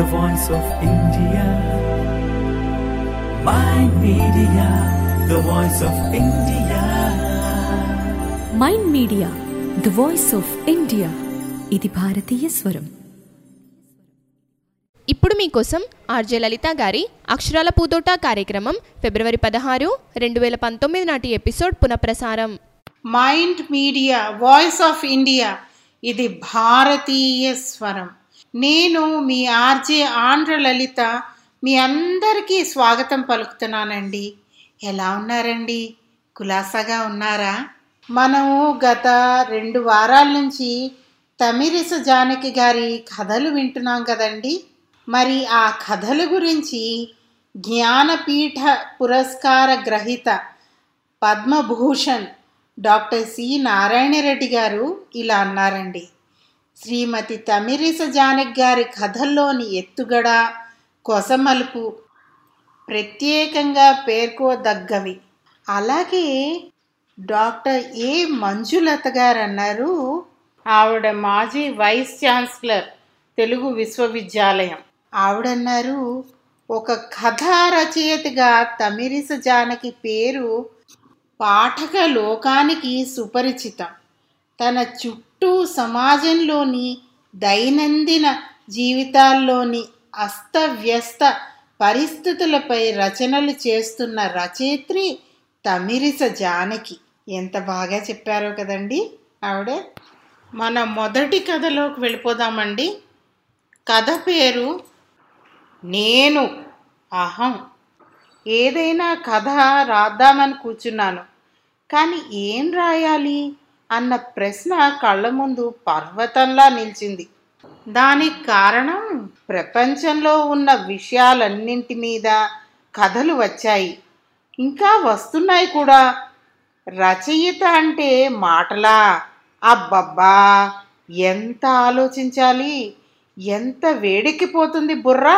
the voice of India. My media, the voice of India. Mind media the voice of India ఇది భారతీయ స్వరం ఇప్పుడు మీకోసం RJ లలిత గారి అక్షరాల పూతోట కార్యక్రమం ఫిబ్రవరి పదహారు రెండు వేల పంతొమ్మిది నాటి ఎపిసోడ్ పునఃప్రసారం Mind Media voice of India ఇది భారతీయ స్వరం నేను మీ ఆర్జే ఆంధ్ర లలిత మీ అందరికీ స్వాగతం పలుకుతున్నానండి ఎలా ఉన్నారండి కులాసాగా ఉన్నారా మనము గత రెండు వారాల నుంచి తమిరిస జానకి గారి కథలు వింటున్నాం కదండి మరి ఆ కథల గురించి జ్ఞానపీఠ పురస్కార గ్రహీత పద్మభూషణ్ డాక్టర్ సి నారాయణరెడ్డి గారు ఇలా అన్నారండి శ్రీమతి తమిరిస జానక్ గారి కథల్లోని ఎత్తుగడ కొసమలుపు ప్రత్యేకంగా పేర్కోదగ్గవి అలాగే డాక్టర్ ఏ మంజులత గారు అన్నారు ఆవిడ మాజీ వైస్ ఛాన్సలర్ తెలుగు విశ్వవిద్యాలయం ఆవిడన్నారు ఒక కథా రచయితగా తమిరిస జానకి పేరు పాఠక లోకానికి సుపరిచితం తన చుట్టూ సమాజంలోని దైనందిన జీవితాల్లోని అస్తవ్యస్త పరిస్థితులపై రచనలు చేస్తున్న రచయిత్రి తమిరిస జానకి ఎంత బాగా చెప్పారో కదండి ఆవిడ మన మొదటి కథలోకి వెళ్ళిపోదామండి కథ పేరు నేను అహం ఏదైనా కథ రాద్దామని కూర్చున్నాను కానీ ఏం రాయాలి అన్న ప్రశ్న కళ్ళ ముందు పర్వతంలా నిలిచింది దానికి కారణం ప్రపంచంలో ఉన్న విషయాలన్నింటి మీద కథలు వచ్చాయి ఇంకా వస్తున్నాయి కూడా రచయిత అంటే మాటలా అబ్బబ్బా ఎంత ఆలోచించాలి ఎంత వేడెక్కిపోతుంది బుర్రా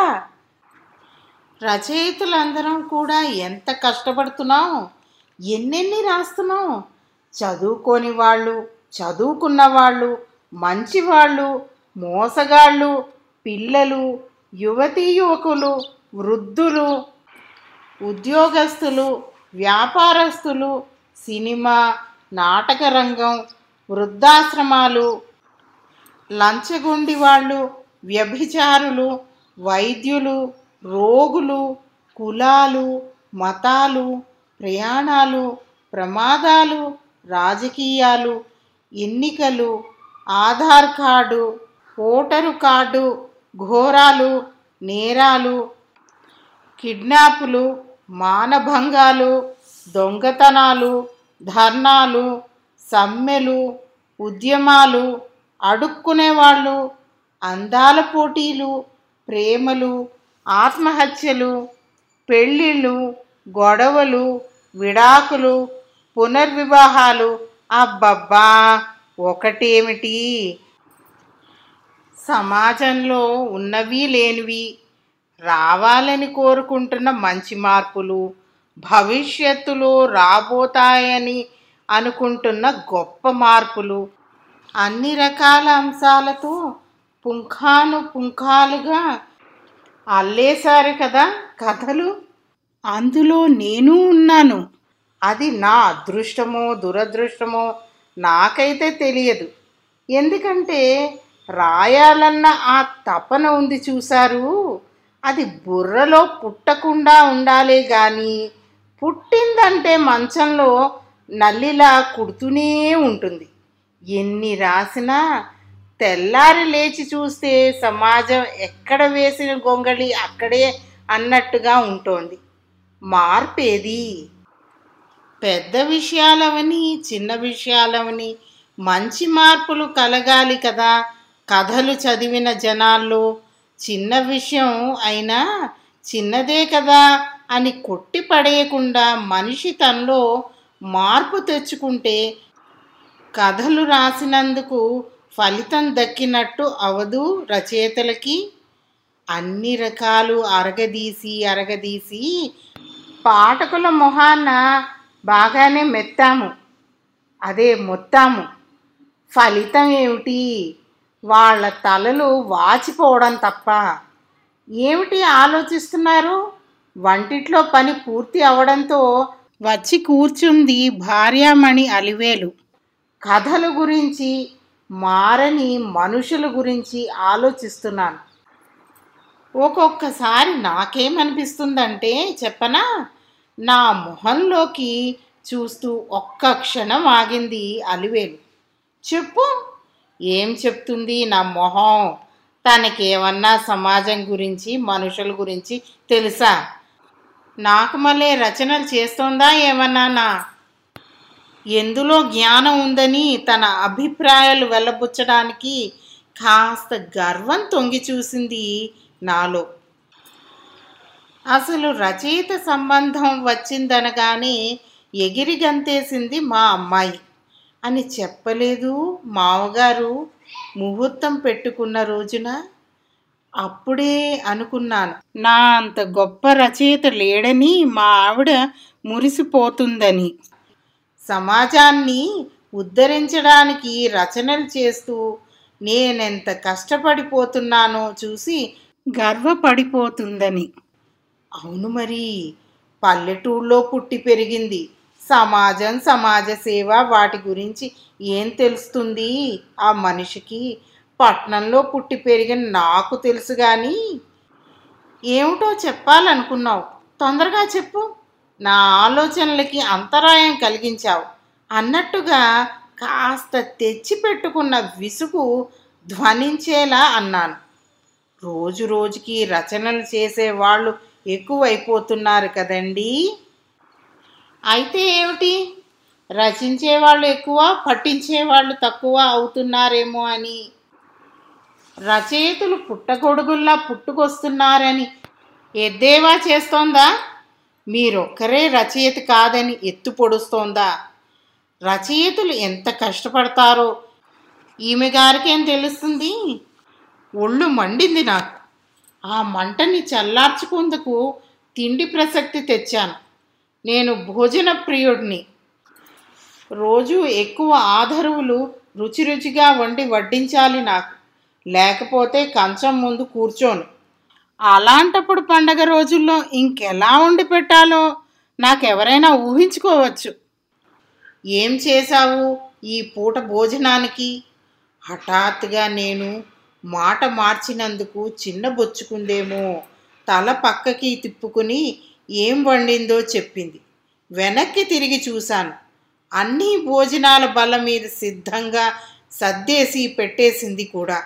రచయితలందరం కూడా ఎంత కష్టపడుతున్నాం ఎన్నెన్ని రాస్తున్నాం చదువుకోని వాళ్ళు చదువుకున్న వాళ్ళు మంచివాళ్ళు మోసగాళ్ళు పిల్లలు యువతీ యువకులు వృద్ధులు ఉద్యోగస్తులు వ్యాపారస్తులు సినిమా నాటక రంగం వృద్ధాశ్రమాలు లంచగొండి వాళ్ళు వ్యభిచారులు వైద్యులు రోగులు కులాలు మతాలు ప్రయాణాలు ప్రమాదాలు రాజకీయాలు ఎన్నికలు ఆధార్ కార్డు ఓటరు కార్డు ఘోరాలు నేరాలు కిడ్నాపులు మానభంగాలు దొంగతనాలు ధర్నాలు సమ్మెలు ఉద్యమాలు అడుక్కునేవాళ్ళు అందాల పోటీలు ప్రేమలు ఆత్మహత్యలు పెళ్ళిళ్ళు గొడవలు విడాకులు పునర్వివాహాలు అబ్బబ్బా ఒకటేమిటి సమాజంలో ఉన్నవి లేనివి రావాలని కోరుకుంటున్న మంచి మార్పులు భవిష్యత్తులో రాబోతాయని అనుకుంటున్న గొప్ప మార్పులు అన్ని రకాల అంశాలతో పుంఖాను పుంఖాలుగా అల్లేశారు కదా కథలు అందులో నేను ఉన్నాను అది నా అదృష్టమో దురదృష్టమో నాకైతే తెలియదు ఎందుకంటే రాయాలన్న ఆ తపన ఉంది చూశారు అది బుర్రలో పుట్టకుండా ఉండాలే కానీ పుట్టిందంటే మంచంలో నల్లిలా కుడుతూనే ఉంటుంది ఎన్ని రాసినా తెల్లారి లేచి చూస్తే సమాజం ఎక్కడ వేసిన గొంగళి అక్కడే అన్నట్టుగా ఉంటోంది మార్పేది పెద్ద విషయాలవని చిన్న విషయాలవని మంచి మార్పులు కలగాలి కదా కథలు చదివిన జనాల్లో చిన్న విషయం అయినా చిన్నదే కదా అని కొట్టి పడేయకుండా మనిషి తనలో మార్పు తెచ్చుకుంటే కథలు రాసినందుకు ఫలితం దక్కినట్టు అవదు రచయితలకి అన్ని రకాలు అరగదీసి అరగదీసి పాఠకుల మొహాన బాగానే మెత్తాము అదే మొత్తాము ఫలితం ఏమిటి వాళ్ళ తలలు వాచిపోవడం తప్ప ఏమిటి ఆలోచిస్తున్నారు వంటిట్లో పని పూర్తి అవడంతో వచ్చి కూర్చుంది భార్యామణి అలివేలు కథల గురించి మారని మనుషుల గురించి ఆలోచిస్తున్నాను ఒక్కొక్కసారి నాకేమనిపిస్తుందంటే చెప్పనా నా మొహంలోకి చూస్తూ ఒక్క క్షణం ఆగింది అలివేలు చెప్పు ఏం చెప్తుంది నా మొహం తనకేమన్నా సమాజం గురించి మనుషుల గురించి తెలుసా నాకు మళ్ళీ రచనలు చేస్తోందా ఏమన్నా నా ఎందులో జ్ఞానం ఉందని తన అభిప్రాయాలు వెళ్ళబుచ్చడానికి కాస్త గర్వం తొంగి చూసింది నాలో అసలు రచయిత సంబంధం వచ్చిందనగానే ఎగిరి గంతేసింది మా అమ్మాయి అని చెప్పలేదు మావగారు ముహూర్తం పెట్టుకున్న రోజున అప్పుడే అనుకున్నాను నా అంత గొప్ప రచయిత లేడని మా ఆవిడ మురిసిపోతుందని సమాజాన్ని ఉద్ధరించడానికి రచనలు చేస్తూ నేనెంత కష్టపడిపోతున్నానో చూసి గర్వపడిపోతుందని అవును మరి పల్లెటూళ్ళలో పుట్టి పెరిగింది సమాజం సమాజ సేవ వాటి గురించి ఏం తెలుస్తుంది ఆ మనిషికి పట్నంలో పుట్టి పెరిగిన నాకు తెలుసు కానీ ఏమిటో చెప్పాలనుకున్నావు తొందరగా చెప్పు నా ఆలోచనలకి అంతరాయం కలిగించావు అన్నట్టుగా కాస్త తెచ్చి పెట్టుకున్న విసుగు ధ్వనించేలా అన్నాను రోజు రోజుకి రచనలు చేసేవాళ్ళు ఎక్కువైపోతున్నారు కదండీ అయితే ఏమిటి రచించేవాళ్ళు ఎక్కువ పట్టించేవాళ్ళు తక్కువ అవుతున్నారేమో అని రచయితలు పుట్టగొడుగుల్లా పుట్టుకొస్తున్నారని ఎద్దేవా చేస్తోందా మీరొక్కరే రచయిత కాదని ఎత్తు పొడుస్తోందా రచయితలు ఎంత కష్టపడతారో ఈమె గారికేం తెలుస్తుంది ఒళ్ళు మండింది నాకు ఆ మంటని చల్లార్చుకుందుకు తిండి ప్రసక్తి తెచ్చాను నేను భోజన ప్రియుడిని రోజు ఎక్కువ ఆధరువులు రుచి రుచిగా వండి వడ్డించాలి నాకు లేకపోతే కంచం ముందు కూర్చోను అలాంటప్పుడు పండగ రోజుల్లో ఇంకెలా వండి పెట్టాలో నాకెవరైనా ఊహించుకోవచ్చు ఏం చేశావు ఈ పూట భోజనానికి హఠాత్తుగా నేను మాట మార్చినందుకు చిన్నబొచ్చుకుందేమో తల పక్కకి తిప్పుకుని ఏం వండిందో చెప్పింది వెనక్కి తిరిగి చూశాను అన్ని భోజనాల బల్ల మీద సిద్ధంగా సర్దేసి పెట్టేసింది కూడా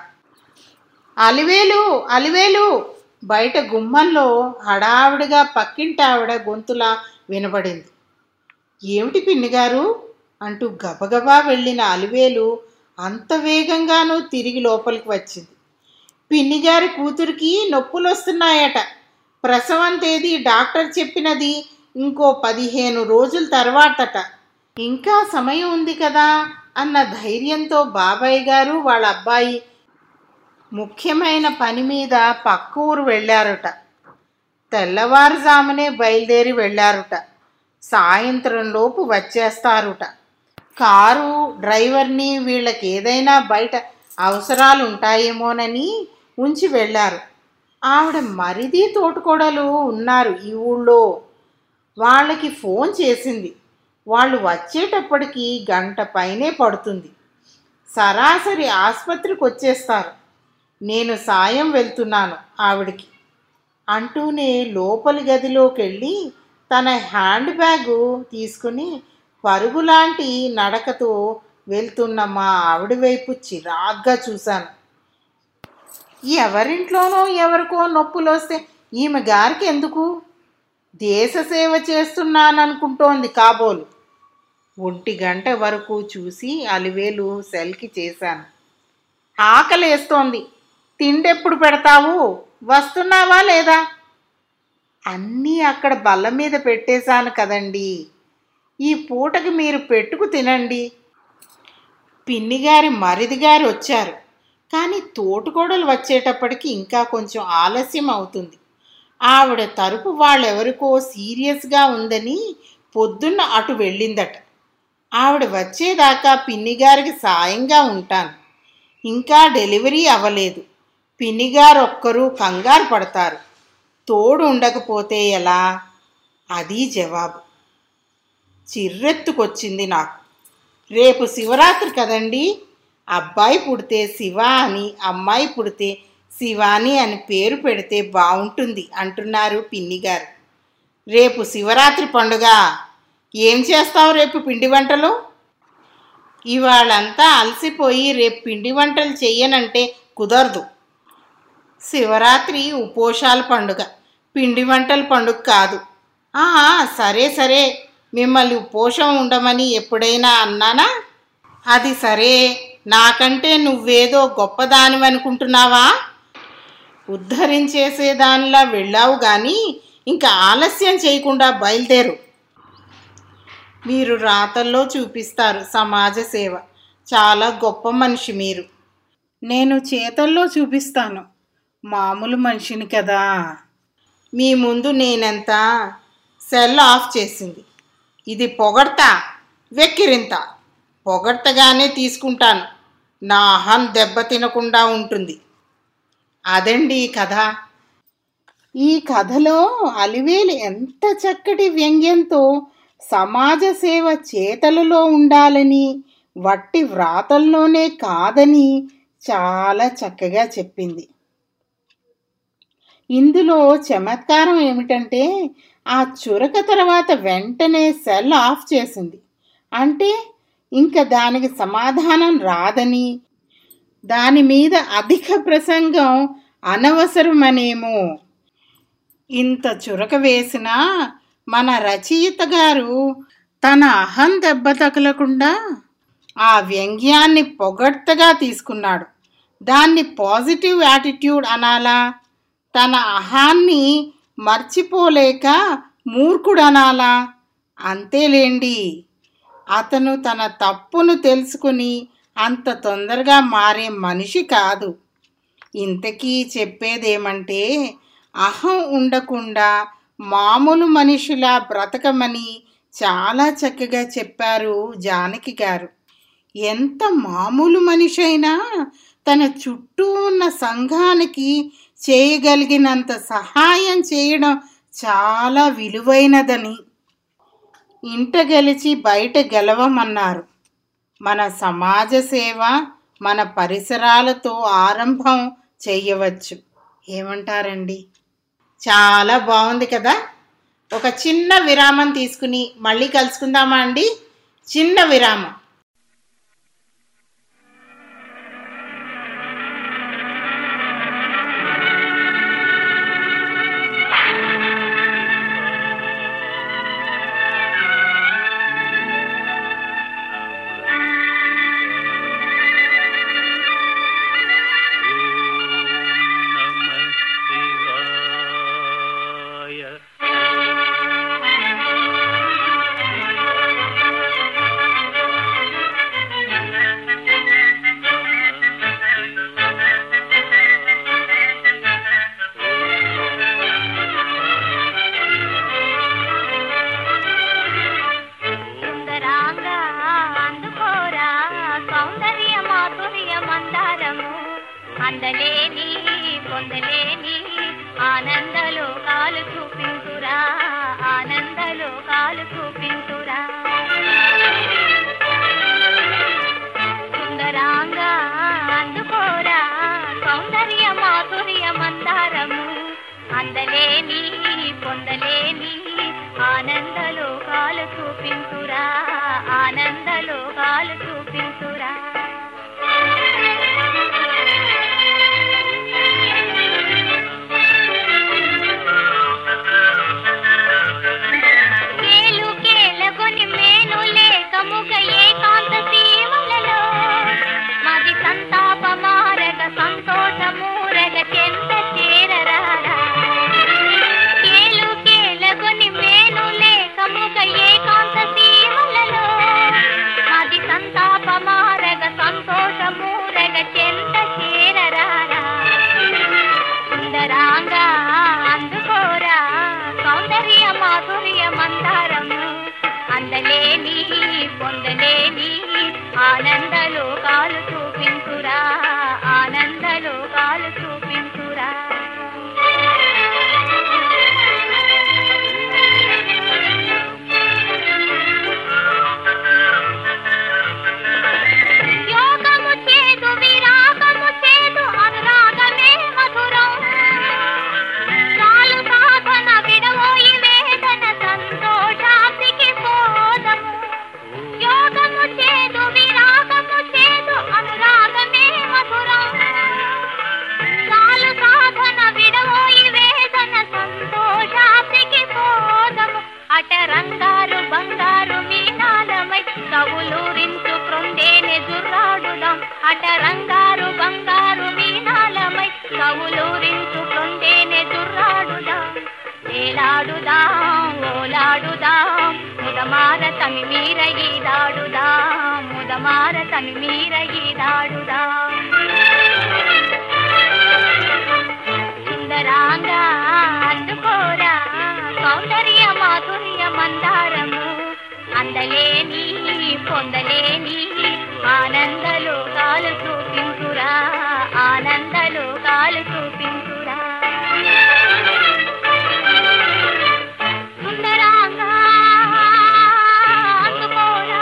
అలివేలు అలివేలు బయట గుమ్మంలో హడావిడిగా పక్కింటి ఆవిడ గొంతులా వినబడింది ఏమిటి పిన్నిగారు అంటూ గబగబా వెళ్ళిన అలివేలు అంత వేగంగానూ తిరిగి లోపలికి వచ్చింది పిన్నిగారి కూతురికి నొప్పులు వస్తున్నాయట ప్రసవం తేదీ డాక్టర్ చెప్పినది ఇంకో పదిహేను రోజుల తర్వాతట ఇంకా సమయం ఉంది కదా అన్న ధైర్యంతో బాబాయ్ గారు వాళ్ళ అబ్బాయి ముఖ్యమైన పని మీద పక్క ఊరు వెళ్ళారట తెల్లవారుజామునే బయలుదేరి వెళ్ళారుట సాయంత్రంలోపు వచ్చేస్తారుట కారు డ్రైవర్ని వీళ్ళకి ఏదైనా బయట అవసరాలు ఉంటాయేమోనని ఉంచి వెళ్ళారు ఆవిడ మరిది తోటికోడలు ఉన్నారు ఈ ఊళ్ళో వాళ్ళకి ఫోన్ చేసింది వాళ్ళు వచ్చేటప్పటికి గంట పైనే పడుతుంది సరాసరి ఆసుపత్రికి వచ్చేస్తారు నేను సాయం వెళ్తున్నాను ఆవిడికి అంటూనే లోపలి గదిలోకి వెళ్ళి తన హ్యాండ్ బ్యాగు తీసుకుని పరుగులాంటి నడకతో వెళ్తున్న మా ఆవిడ వైపు చిరాగ్గా చూశాను ఎవరింట్లోనో ఎవరికో నొప్పులు వస్తే ఈమె గారికి ఎందుకు దేశ సేవ చేస్తున్నాననుకుంటోంది కాబోలు ఒంటి గంట వరకు చూసి అలివేలు సెల్కి చేశాను ఆకలేస్తోంది తిండెప్పుడు పెడతావు వస్తున్నావా లేదా అన్నీ అక్కడ బల్ల మీద పెట్టేశాను కదండి ఈ పూటకి మీరు పెట్టుకు తినండి పిన్నిగారి మరిదిగారు వచ్చారు కానీ తోటుకోడలు వచ్చేటప్పటికి ఇంకా కొంచెం ఆలస్యం అవుతుంది ఆవిడ తరపు వాళ్ళెవరికో సీరియస్గా ఉందని పొద్దున్న అటు వెళ్ళిందట ఆవిడ వచ్చేదాకా పిన్నిగారికి సాయంగా ఉంటాను ఇంకా డెలివరీ అవ్వలేదు పిన్నిగారు ఒక్కరు కంగారు పడతారు తోడు ఉండకపోతే ఎలా అది జవాబు చిర్రెత్తుకొచ్చింది నాకు రేపు శివరాత్రి కదండి అబ్బాయి పుడితే శివ అని అమ్మాయి పుడితే శివాని అని పేరు పెడితే బాగుంటుంది అంటున్నారు పిన్ని గారు రేపు శివరాత్రి పండుగ ఏం చేస్తావు రేపు పిండి వంటలు ఇవాళంతా అలసిపోయి రేపు పిండి వంటలు చెయ్యనంటే కుదరదు శివరాత్రి ఉపోషాల పండుగ పిండి వంటల పండుగ కాదు ఆ, సరే సరే మిమ్మల్ని ఉపోషం ఉండమని ఎప్పుడైనా అన్నానా అది సరే నాకంటే నువ్వేదో గొప్పదానివి అనుకుంటున్నావా ఉద్ధరించేసేదానిలా వెళ్ళావు కానీ ఇంకా ఆలస్యం చేయకుండా బయలుదేరు మీరు రాతల్లో చూపిస్తారు సమాజ సేవ చాలా గొప్ప మనిషి మీరు నేను చేతల్లో చూపిస్తాను మామూలు మనిషిని కదా మీ ముందు నేనెంత సెల్ ఆఫ్ చేసింది ఇది పొగడ్తా వెక్కిరింత పొగడ్తగానే తీసుకుంటాను నా అహం దెబ్బ తినకుండా ఉంటుంది అదండి ఈ కథ ఈ కథలో అలివేలు ఎంత చక్కటి వ్యంగ్యంతో సమాజ సేవ చేతలలో ఉండాలని వట్టి వ్రాతల్లోనే కాదని చాలా చక్కగా చెప్పింది ఇందులో చమత్కారం ఏమిటంటే ఆ చురక తర్వాత వెంటనే సెల్ ఆఫ్ చేసింది అంటే ఇంకా దానికి సమాధానం రాదని దాని మీద అధిక ప్రసంగం అనవసరమనేమో ఇంత చురక వేసినా మన రచయిత గారు తన అహం దెబ్బ తగలకుండా ఆ వ్యంగ్యాన్ని పొగడ్తగా తీసుకున్నాడు దాన్ని పాజిటివ్ యాటిట్యూడ్ అనాలా తన అహాన్ని మర్చిపోలేక మూర్ఖుడు అనాలా అంతేలేండి అతను తన తప్పును తెలుసుకుని అంత తొందరగా మారే మనిషి కాదు ఇంతకీ చెప్పేదేమంటే అహం ఉండకుండా మామూలు మనిషిలా బ్రతకమని చాలా చక్కగా చెప్పారు జానకి గారు ఎంత మామూలు మనిషి అయినా తన చుట్టూ ఉన్న సంఘానికి చేయగలిగినంత సహాయం చేయడం చాలా విలువైనదని ఇంట గెలిచి బయట గెలవమన్నారు మన సమాజ సేవ మన పరిసరాలతో ఆరంభం చేయవచ్చు ఏమంటారండి చాలా బాగుంది కదా ఒక చిన్న విరామం తీసుకుని మళ్ళీ కలుసుకుందామా అండి చిన్న విరామం సుందరాంగా అందుకోరా సౌందర్య మాధుర్య మందారము అందలేని పొందలేని ఆనందలో కాలు చూపించురా ఆనందలో కాలు చూపించురా సుందరాంగా అందుకోరా సౌందర్య మాధుర్య మందారము అందలేని పొందలేని ఆనందలో కాలు చూపించురా ఆనందలో కాలు చూపించురా వేలు కేలగొని మేను లేకముగ ఏకాంత సీమలలో మది సంతాపమారగ సంతోషమూరగ చెంత చేరరారా ఏలు కేలగొని మేను లేకముగ ఏకాంత సీమలలో మది అటరంగారు బంగారు వీణాలమై కవులూరించుకుంటేనే దుర్రాడుదా ఏలాడుదాం ఓలాడుదాం ముదమార తమి మీర ఈదాడుదాం ముదమార తమి మీర ఈదాడుదాం సుందరాంగా అందుకోరా సౌందర్య మాధుర్య మందారము అందలేని పొందలేని ఆనందలో కాలు చూపించురా ఆనందలో కాలు చూపించురా సుందరాంగా అందుకోరా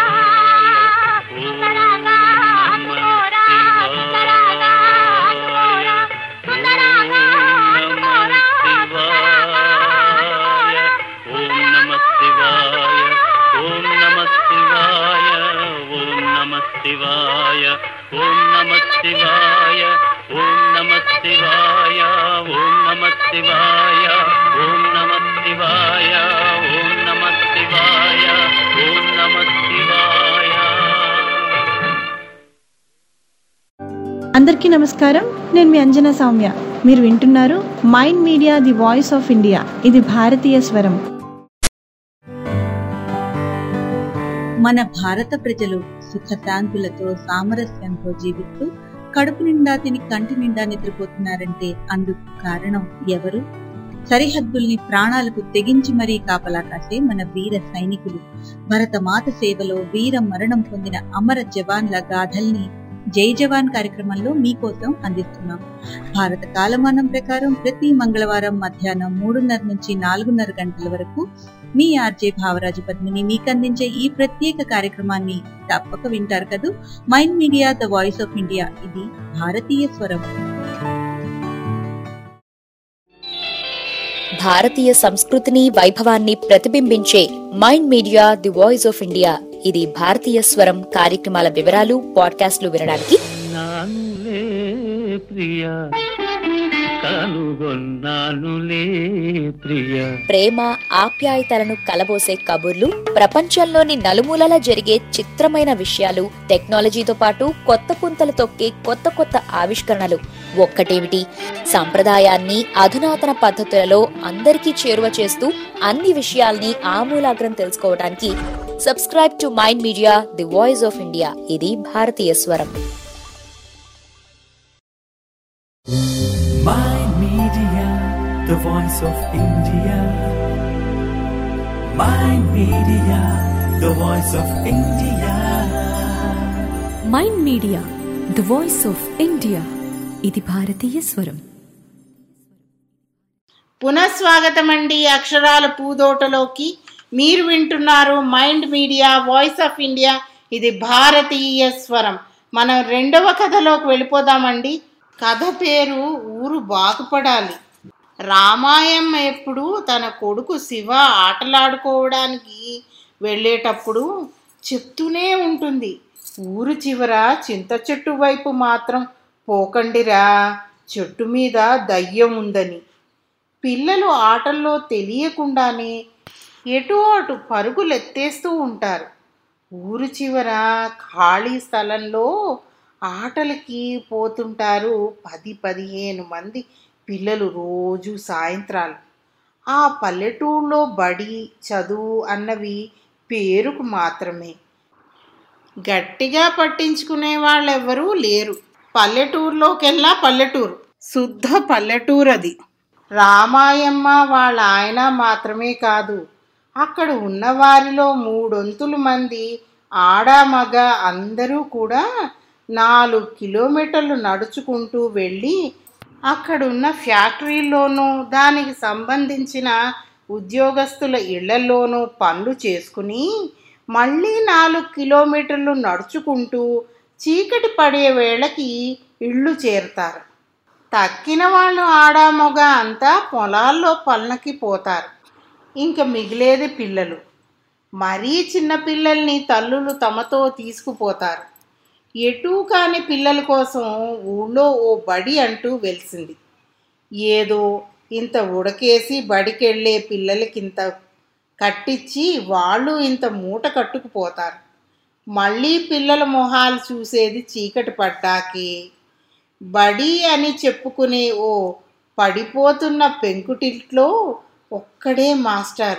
సుందరాంగా అందుకోరా సుందరాంగా అందుకోరా సుందరాంగా అందుకోరా సుందరాంగా అందుకోరా ఓం నమ శివాయ ఓం నమ శివాయ ఓం నమ శివాయ ఓం నమ శివాయ ఓం నమ శివాయ ఓం నమ శివాయ ఓం నమ శివాయ ఓం నమ శివాయ ఓం నమ శివాయ అందరికీ నమస్కారం నేను మీ అంజనా సౌమ్య మీరు వింటున్నారు Mind Media the voice of India ఇది భారతీయ స్వరం మన భారత ప్రజలు సుఖశాంతులతో సామరస్యంతో జీవిస్తూ కడుపు నిండా తిని కంటి నిండా నిద్రపోతున్నారంటే అందుకు కారణం ఎవరు సరిహద్దుల్ని ప్రాణాలకు తెగించి మరీ కాపలా కాసే మన వీర సైనికులు భరతమాత సేవలో వీర మరణం పొందిన అమర జవాన్ల గాథల్ని జై జవాన్ కార్యక్రమంలో మీకోసం అందిస్తున్నాం భారత కాలమానం ప్రకారం ప్రతి మంగళవారం మధ్యాహ్నం మూడున్నర నుంచి నాలుగున్నర గంటల వరకు మీ ఆర్జే భావరాజు పద్మిని మీకు అందించే ఈ ప్రత్యేక కార్యక్రమాన్ని తప్పక వింటారు కదూ Mind media the voice of India ఇది భారతీయ స్వరం భారతీయ సంస్కృతిని వైభవాన్ని ప్రతిబింబించే Mind Media the voice of India ఇది భారతీయ స్వరం కార్యక్రమాల వివరాలు పాడ్కాస్ట్లు వినడానికి నానులే ప్రియ కనుగొన్నానులే ప్రియ ప్రేమ ఆప్యాయతలను కలబోసే కబుర్లు ప్రపంచంలోని నలుమూలలా జరిగే చిత్రమైన విషయాలు టెక్నాలజీతో పాటు కొత్త పుంతలు తొక్కే కొత్త కొత్త ఆవిష్కరణలు ఒక్కటేమిటి సంప్రదాయాన్ని అధునాతన పద్ధతులలో అందరికీ చేరువ చేస్తూ అన్ని విషయాల్ని ఆమూలాగ్రం తెలుసుకోవడానికి subscribe to Mind Media the voice of India ఇది భారతీయ స్వరం Mind Media, the voice of India. Mind Media, the voice of India. Mind media the voice of India ఇది భారతీయ స్వరం పునఃస్వాగతం అండి అక్షరాల పూదోటలోకి మీరు వింటున్నారు Mind Media voice of India ఇది భారతీయ స్వరం మనం రెండవ కథలోకి వెళ్ళిపోదామండి కథ పేరు ఊరు బాగుపడాలి రామాయమ్మ ఎప్పుడు తన కొడుకు శివ ఆటలాడుకోవడానికి వెళ్ళేటప్పుడు చెప్తూనే ఉంటుంది ఊరు చివర చింత చెట్టు వైపు మాత్రం పోకండిరా చెట్టు మీద దయ్యం ఉందని పిల్లలు ఆటల్లో తెలియకుండానే ఎటు అటు పరుగులెత్తేస్తూ ఉంటారు ఊరు చివర ఖాళీ స్థలంలో ఆటలకి పోతుంటారు పది పదిహేను మంది పిల్లలు రోజు సాయంత్రాలు ఆ పల్లెటూళ్ళలో బడి చదువు అన్నవి పేరుకు మాత్రమే గట్టిగా పట్టించుకునే వాళ్ళెవ్వరూ లేరు పల్లెటూరులోకెల్లా పల్లెటూరు శుద్ధ పల్లెటూరు అది రామాయమ్మ వాళ్ళ ఆయన మాత్రమే కాదు అక్కడ ఉన్న వారిలో మూడొంతులు మంది ఆడ మగ అందరూ కూడా నాలుగు కిలోమీటర్లు నడుచుకుంటూ వెళ్ళి అక్కడున్న ఫ్యాక్టరీల్లోనూ దానికి సంబంధించిన ఉద్యోగస్తుల ఇళ్లలోనూ పనులు చేసుకుని మళ్ళీ నాలుగు కిలోమీటర్లు నడుచుకుంటూ చీకటి పడే వేళకి ఇళ్ళు చేరుతారు తక్కిన వాళ్ళు ఆడ మగ అంతా పొలాల్లో పనులకి పోతారు ఇంక మిగిలేది పిల్లలు మరీ చిన్న పిల్లల్ని తల్లులు తమతో తీసుకుపోతారు ఎటూ కాని పిల్లల కోసం ఊళ్ళో ఓ బడి అంటూ వెలిసింది ఏదో ఇంత ఉడకేసి బడికెళ్ళే పిల్లలకింత కట్టించి వాళ్ళు ఇంత మూట కట్టుకుపోతారు మళ్ళీ పిల్లల మొహాలు చూసేది చీకటి పడ్డాకే బడి అని చెప్పుకునే ఓ పడిపోతున్న పెంకుటిట్లో ఒక్కడే మాస్టర్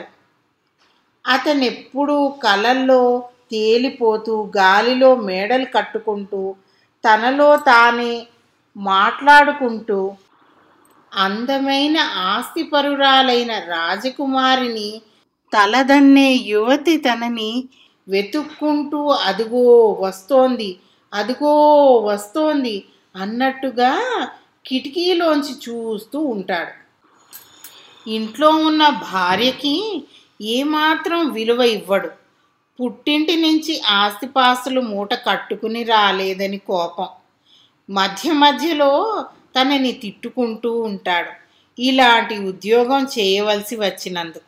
అతనెప్పుడు కలల్లో తేలిపోతూ గాలిలో మేడలు కట్టుకుంటూ తనలో తానే మాట్లాడుకుంటూ అందమైన ఆస్తిపరురాలైన రాజకుమారిని తలదన్నే యువతి తనని వెతుక్కుంటూ అదుగో వస్తోంది అదుగో వస్తోంది అన్నట్టుగా కిటికీలోంచి చూస్తూ ఉంటాడు ఇంట్లో ఉన్న భార్యకి ఏమాత్రం విలువ ఇవ్వడు పుట్టింటి నుంచి ఆస్తిపాస్తులు మూట కట్టుకుని రాలేదని కోపం మధ్య మధ్యలో తనని తిట్టుకుంటూ ఉంటాడు ఇలాంటి ఉద్యోగం చేయవలసి వచ్చినందుకు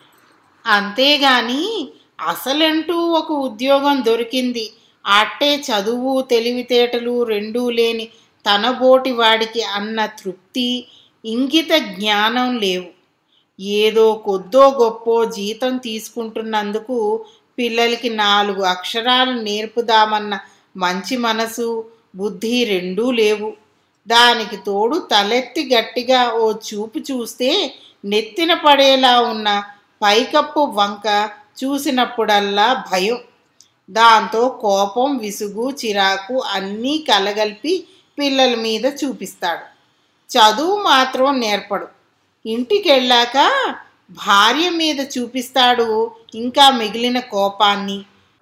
అంతేగాని అసలంటూ ఒక ఉద్యోగం దొరికింది అట్టే చదువు తెలివితేటలు రెండూ లేని తనబోటి వాడికి అన్న తృప్తి ఇంగిత జ్ఞానం లేవు ఏదో కొద్దో గొప్పో జీతం తీసుకుంటున్నందుకు పిల్లలకి నాలుగు అక్షరాలు నేర్పుదామన్న మంచి మనసు బుద్ధి రెండూ లేవు దానికి తోడు తలెత్తి గట్టిగా ఓ చూపు చూస్తే నెత్తిన పడేలా ఉన్న పైకప్పు వంక చూసినప్పుడల్లా భయం దాంతో కోపం విసుగు చిరాకు అన్నీ కలగలిపి పిల్లల మీద చూపిస్తాడు చదువు మాత్రం నేర్పడు ఇంటికి వెళ్ళాక భార్య మీద చూపిస్తాడు ఇంకా మిగిలిన కోపాన్ని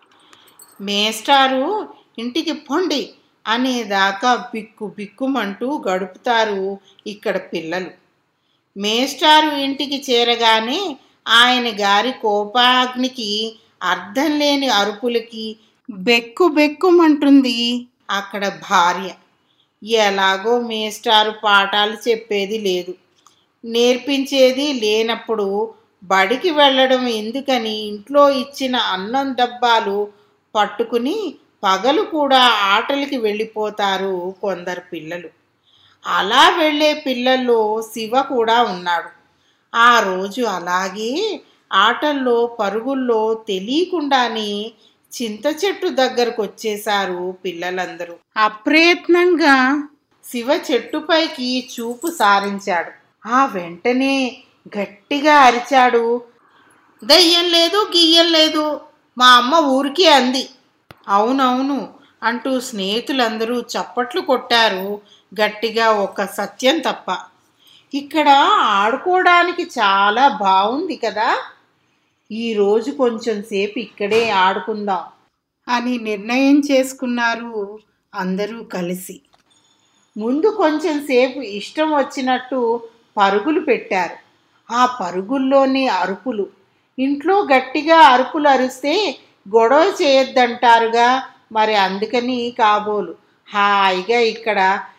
మేస్టారు ఇంటికి పొండి అనేదాకా బిక్కు బిక్కుమంటూ గడుపుతారు ఇక్కడ పిల్లలు మేస్టారు ఇంటికి చేరగానే ఆయన గారి కోపాగ్నికి అర్థం లేని అరుపులకి బెక్కు బెక్కుమంటుంది అక్కడ భార్య ఎలాగో మేస్టారు పాఠాలు చెప్పేది లేదు నేర్పించేది లేనప్పుడు బడికి వెళ్ళడం ఎందుకని ఇంట్లో ఇచ్చిన అన్నం డబ్బాలు పట్టుకుని పగలు కూడా ఆటలకి వెళ్ళిపోతారు కొందరు పిల్లలు అలా వెళ్ళే పిల్లల్లో శివ కూడా ఉన్నాడు ఆ రోజు అలాగే ఆటల్లో పరుగుల్లో తెలియకుండానే చింత చెట్టు దగ్గరకు వచ్చేశారు పిల్లలందరూ అప్రయత్నంగా శివ చెట్టుపైకి చూపు సారించాడు ఆ వెంటనే గట్టిగా అరిచాడు దయ్యం లేదు గియ్యం లేదు మా అమ్మ ఊరికే అంది అవునవును అంటూ స్నేహితులందరూ చప్పట్లు కొట్టారు గట్టిగా ఒక సత్యం తప్ప ఇక్కడ ఆడుకోవడానికి చాలా బాగుంది కదా ఈరోజు కొంచెం సేపు ఇక్కడే ఆడుకుందాం అని నిర్ణయం చేసుకున్నారు అందరూ కలిసి ముందు కొంచెం సేపు ఇష్టం వచ్చినట్టు పరుగులు పెట్టారు ఆ పరుగుల్లోని అరుపులు ఇంట్లో గట్టిగా అరుపులు అరిస్తే గొడవ చేయొద్దంటారుగా మరి అందుకని కాబోలు హాయిగా ఇక్కడ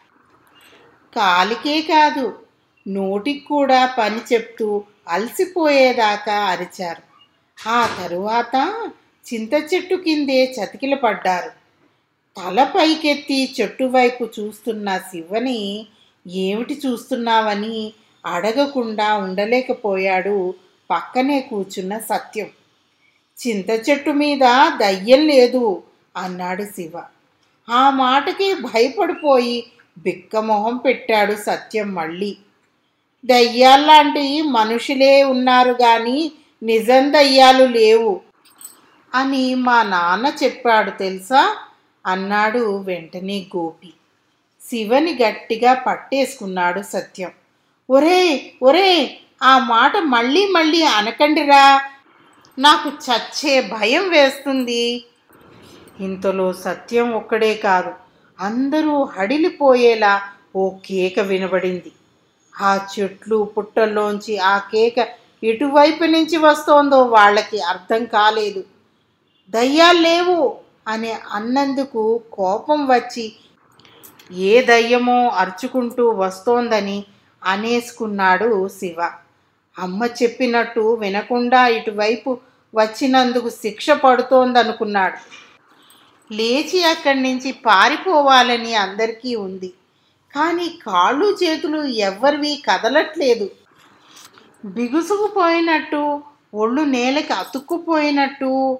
కాలికే కాదు నోటికి కూడా పని చెప్తూ అలసిపోయేదాకా అరిచారు ఆ తరువాత చింత చెట్టు కిందే చతికిల పడ్డారు తల పైకెత్తి చెట్టు వైపు చూస్తున్న శివని ఏమిటి చూస్తున్నావని అడగకుండా ఉండలేకపోయాడు పక్కనే కూర్చున్న సత్యం చింత చెట్టు మీద దయ్యం లేదు అన్నాడు శివ ఆ మాటకి భయపడిపోయి బిక్కమొహం పెట్టాడు సత్యం మళ్ళీ దయ్యాల్లాంటి మనుషులే ఉన్నారు కానీ నిజం దయ్యాలు లేవు అని మా నాన్న చెప్పాడు తెలుసా అన్నాడు వెంటనే గోపి శివని గట్టిగా పట్టేసుకున్నాడు సత్యం ఒరే ఒరే ఆ మాట మళ్ళీ మళ్ళీ అనకండిరా నాకు చచ్చే భయం వేస్తుంది ఇంతలో సత్యం ఒక్కడే కాదు అందరూ హడిలిపోయేలా ఓ కేక వినబడింది ఆ చెట్లు పుట్టల్లోంచి ఆ కేక ఎటువైపు నుంచి వస్తోందో వాళ్ళకి అర్థం కాలేదు దయ్యాలు లేవు అని అన్నందుకు కోపం వచ్చి ఏ దయ్యమో అరుచుకుంటూ వస్తోందని అనేసుకున్నాడు శివ అమ్మ చెప్పినట్టు వినకుండా ఇటువైపు వచ్చినందుకు శిక్ష పడుతోందనుకున్నాడు లేచి అక్కడి నుంచి పారిపోవాలని అందరికీ ఉంది కానీ కాళ్ళు చేతులు ఎవ్వరివి కదలట్లేదు బిగుసుకుపోయినట్టు ఒళ్ళు నేలకి అతుక్కుపోయినట్టు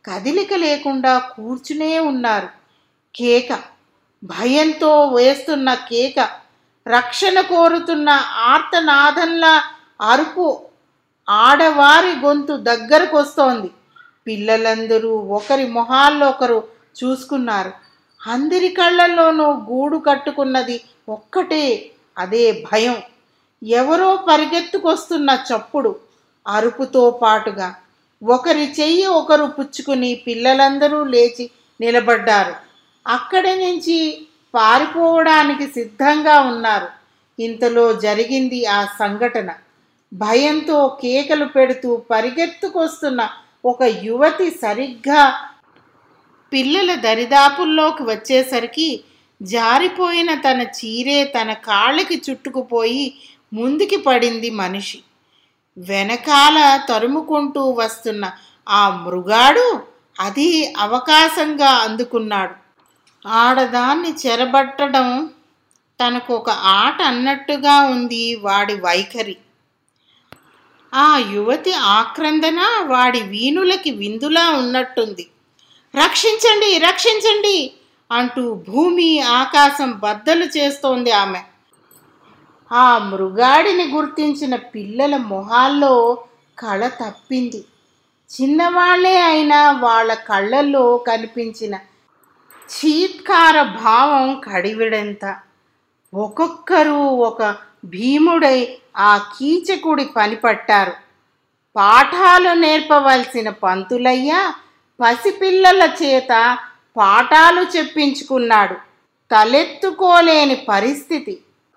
కదిలిక లేకుండా కూర్చునే ఉన్నారు కేక భయంతో వేస్తున్న కేక రక్షణ కోరుతున్న ఆర్తనాదంలా అరుపు ఆడవారి గొంతు దగ్గరకొస్తోంది పిల్లలందరూ ఒకరి మొహాల్లో ఒకరు చూసుకున్నారు అందరి కళ్ళల్లోనూ గూడు కట్టుకున్నది ఒక్కటే అదే భయం ఎవరో పరిగెత్తుకొస్తున్న చప్పుడు అరుపుతో పాటుగా ఒకరి చెయ్యి ఒకరు పుచ్చుకుని పిల్లలందరూ లేచి నిలబడ్డారు అక్కడి నుంచి పారిపోవడానికి సిద్ధంగా ఉన్నారు ఇంతలో జరిగింది ఆ సంఘటన భయంతో కేకలు పెడుతూ పరిగెత్తుకొస్తున్న ఒక యువతి సరిగ్గా పిల్లల దరిదాపుల్లోకి వచ్చేసరికి జారిపోయిన తన చీరే తన కాళ్ళకి చుట్టుకుపోయి ముందుకి పడింది మనిషి వెనకాల తరుముకుంటూ వస్తున్న ఆ మృగాడు అది అవకాశంగా అందుకున్నాడు ఆడదాన్ని చెరబట్టడం తనకు ఒక ఆట అన్నట్టుగా ఉంది వాడి వైఖరి ఆ యువతి ఆక్రందన వాడి వీణులకి విందులా ఉన్నట్టుంది రక్షించండి రక్షించండి అంటూ భూమి ఆకాశం బద్దలు చేస్తోంది ఆమె ఆ మృగాడిని గుర్తించిన పిల్లల మొహాల్లో కళ తప్పింది చిన్నవాళ్లే అయినా వాళ్ళ కళ్ళల్లో కనిపించిన చీత్కార భావం కడివిడంత ఒక్కొక్కరు ఒక భీముడై ఆ కీచకుడి పని పట్టారు పాఠాలు నేర్పవలసిన పంతులయ్య పసిపిల్లల చేత పాఠాలు చెప్పించుకున్నాడు తలెత్తుకోలేని పరిస్థితి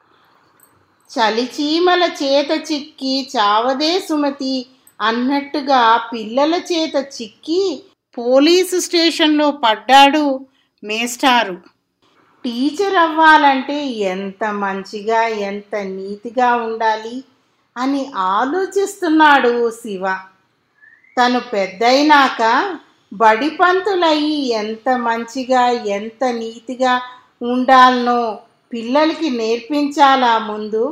చలిచీమల చేత చిక్కి చావదే సుమతి అన్నట్టుగా పిల్లల చేత చిక్కి పోలీసు స్టేషన్లో పడ్డాడు మేస్టారు టీచర్ అవ్వాలంటే ఎంత మంచిగా ఎంత నీతిగా ఉండాలి అని ఆలోచిస్తున్నాడు శివ తను పెద్దయినాక బడి పంతులయ్యి ఎంత మంచిగా ఎంత నీతిగా ఉండాలనో పిల్లలకి నేర్పించాలా ముందు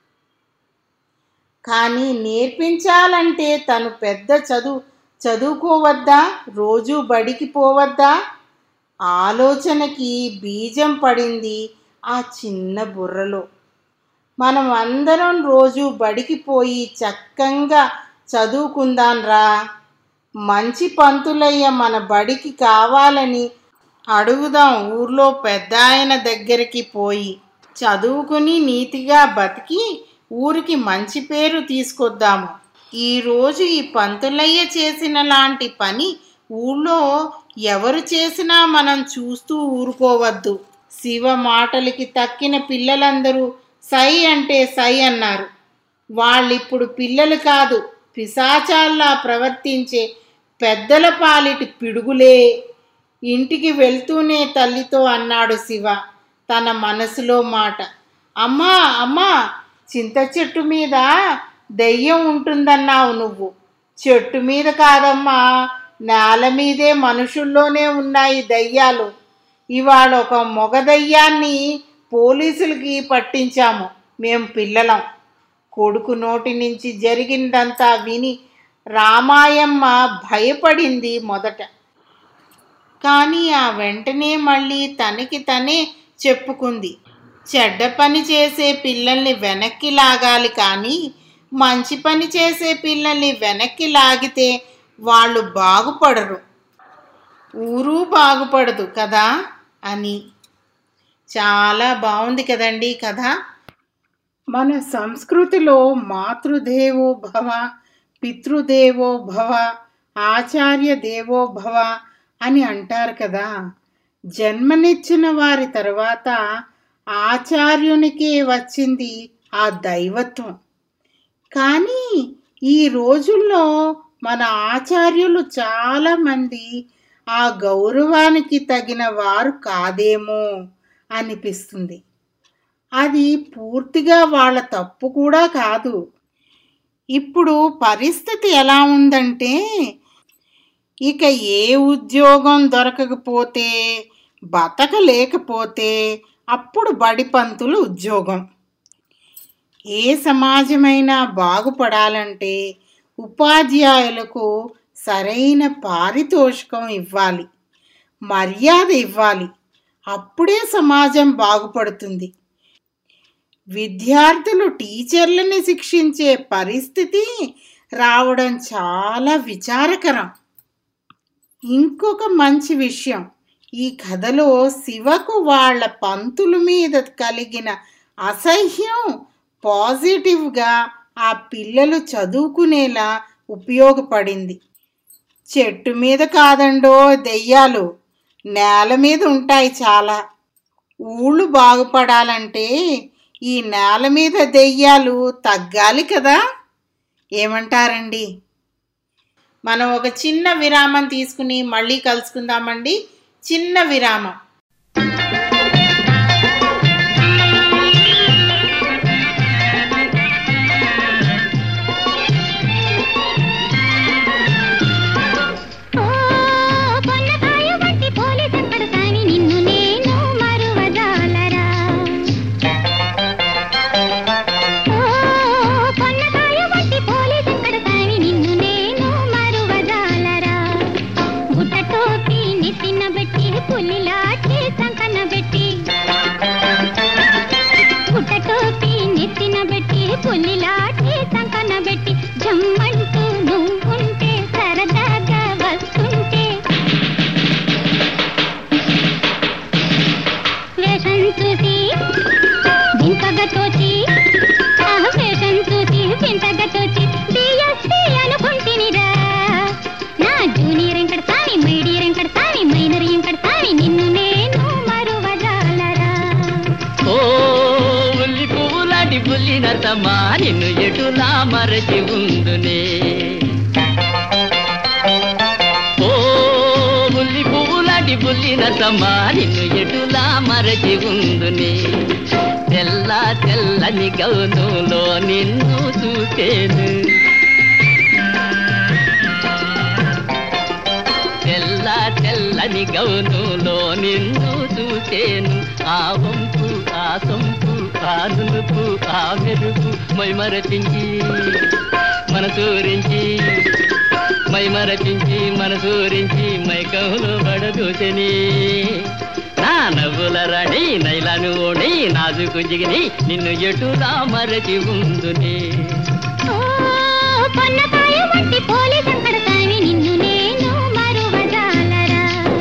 కానీ నేర్పించాలంటే తను పెద్ద చదువు చదువుకోవద్దా రోజు బడికి పోవద్దా ఆలోచనకి బీజం పడింది ఆ చిన్న బుర్రలో మనం అందరం రోజు బడికి పోయి చక్కంగా చదువుకుందాన్రా మంచి పంతులయ్య మన బడికి కావాలని అడుగుదాం ఊర్లో పెద్ద ఆయన దగ్గరికి పోయి చదువుకుని నీతిగా బతికి ఊరికి మంచి పేరు తీసుకొద్దాము ఈరోజు ఈ పంతులయ్య చేసిన లాంటి పని ఊళ్ళో ఎవరు చేసినా మనం చూస్తూ ఊరుకోవద్దు శివ మాటలకి తక్కిన పిల్లలందరూ సై అంటే సై అన్నారు వాళ్ళిప్పుడు పిల్లలు కాదు పిశాచాల్లా ప్రవర్తించే పెద్దల పాలిటి పిడుగులే ఇంటికి వెళ్తూనే తల్లితో అన్నాడు శివ తన మనసులో మాట అమ్మా అమ్మా చింత చెట్టు మీద దెయ్యం ఉంటుందన్నావు నువ్వు చెట్టు మీద కాదమ్మా నేల మీదే మనుషుల్లోనే ఉన్నాయి దయ్యాలు ఇవాళ ఒక మొగ దయ్యాన్ని పోలీసులకి పట్టించాము మేం పిల్లలం కొడుకు నోటి నుంచి జరిగిందంతా విని రామాయమ్మ భయపడింది మొదట కానీ ఆ వెంటనే మళ్ళీ తనకి తనే చెప్పుకుంది చెడ్డ పని చేసే పిల్లల్ని వెనక్కి లాగాలి కానీ మంచి పని చేసే పిల్లల్ని వెనక్కి లాగితే వాళ్ళు బాగుపడరు ఊరు బాగుపడదు కదా అని చాలా బాగుంది కదండి కథ మన సంస్కృతిలో మాతృదేవో భవ పితృదేవో భవ ఆచార్య దేవో భవ అని అంటారు కదా జన్మనిచ్చిన వారి తర్వాత ఆచార్యునికే వచ్చింది ఆ దైవత్వం కానీ ఈ రోజుల్లో మన ఆచార్యులు చాలామంది ఆ గౌరవానికి తగిన వారు కాదేమో అనిపిస్తుంది అది పూర్తిగా వాళ్ళ తప్పు కూడా కాదు ఇప్పుడు పరిస్థితి ఎలా ఉందంటే ఇక ఏ ఉద్యోగం దొరకకపోతే బతకలేకపోతే అప్పుడు బడి పంతులు ఉద్యోగం ఏ సమాజమైనా బాగుపడాలంటే ఉపాధ్యాయులకు సరైన పారితోషికం ఇవ్వాలి మర్యాద ఇవ్వాలి అప్పుడే సమాజం బాగుపడుతుంది విద్యార్థులు టీచర్లని శిక్షించే పరిస్థితి రావడం చాలా విచారకరం ఇంకొక మంచి విషయం ఈ కథలో శివకు వాళ్ళ పంతుల మీద కలిగిన అసహ్యం పాజిటివ్గా ఆ పిల్లలు చదువుకునేలా ఉపయోగపడింది చెట్టు మీద కాదండో దెయ్యాలు నేల మీద ఉంటాయి చాలా ఊళ్ళు బాగుపడాలంటే ఈ నేల మీద దెయ్యాలు తగ్గాలి కదా ఏమంటారండి మనం ఒక చిన్న విరామం తీసుకుని మళ్ళీ కలుసుకుందామండి చిన్న విరామం ఓ పొన్నకాయ వంటి పోలీసు పడతాని నిన్ను నేను మరువజాలరా ఓ పొన్నకాయ వంటి పోలీసు పడతాని నిన్ను నేను మరువజాలరా బుట్ట టోపీ నెత్తిన పెట్టి పులిలాటి సంకన పెట్టి బుట్ట టోపీ నెత్తిన పెట్టి పులిలాటి సంకన పెట్టి జమ్మంటూ నువ్వుంటే సరదాగా వస్తుంటే వేషం చూసి వింతగా తోచి ఆ వేషం చూసి వింతగా తోచి డిఎస్పి అనుకుంటునిరా నా జూనియర్ ఎంకడ సామి మైడియర్ ఎంకడ సామి మైనర్ ఎంకడ సామి నిన్ను నేను మరువజాలరా ఓ ఉల్లి పువ్వు లాంటి పుల్లి నరసమ్మా నిన్ను ఎటులా మరచి ఉందునే ఓ ఉల్లి పువ్వు లాంటి పుల్లి నరసమ్మా నిన్ను ఎటులా మరచి ఉందునే తెల్ల తెల్లని గౌనులో నిన్ను చూసేను తెల్ల తెల్లని గౌనులో నిన్ను చూసేను ఆ వంపు ఆ సొంపు ఆ నునుపు ఆ మెరుపు మైమరపించి మనసూరించి మైమరపించి మనసూరించి మైకంలో పడదూసని నా నవ్వుల రాణి నైలాను ఓణి నాజుకు జిగిని నిన్ను ఎటులా మరచి ఉందునే ఓ పొన్నకాయ వంటి పోలీసు పడతాని నిన్ను నేను మరువజాలరా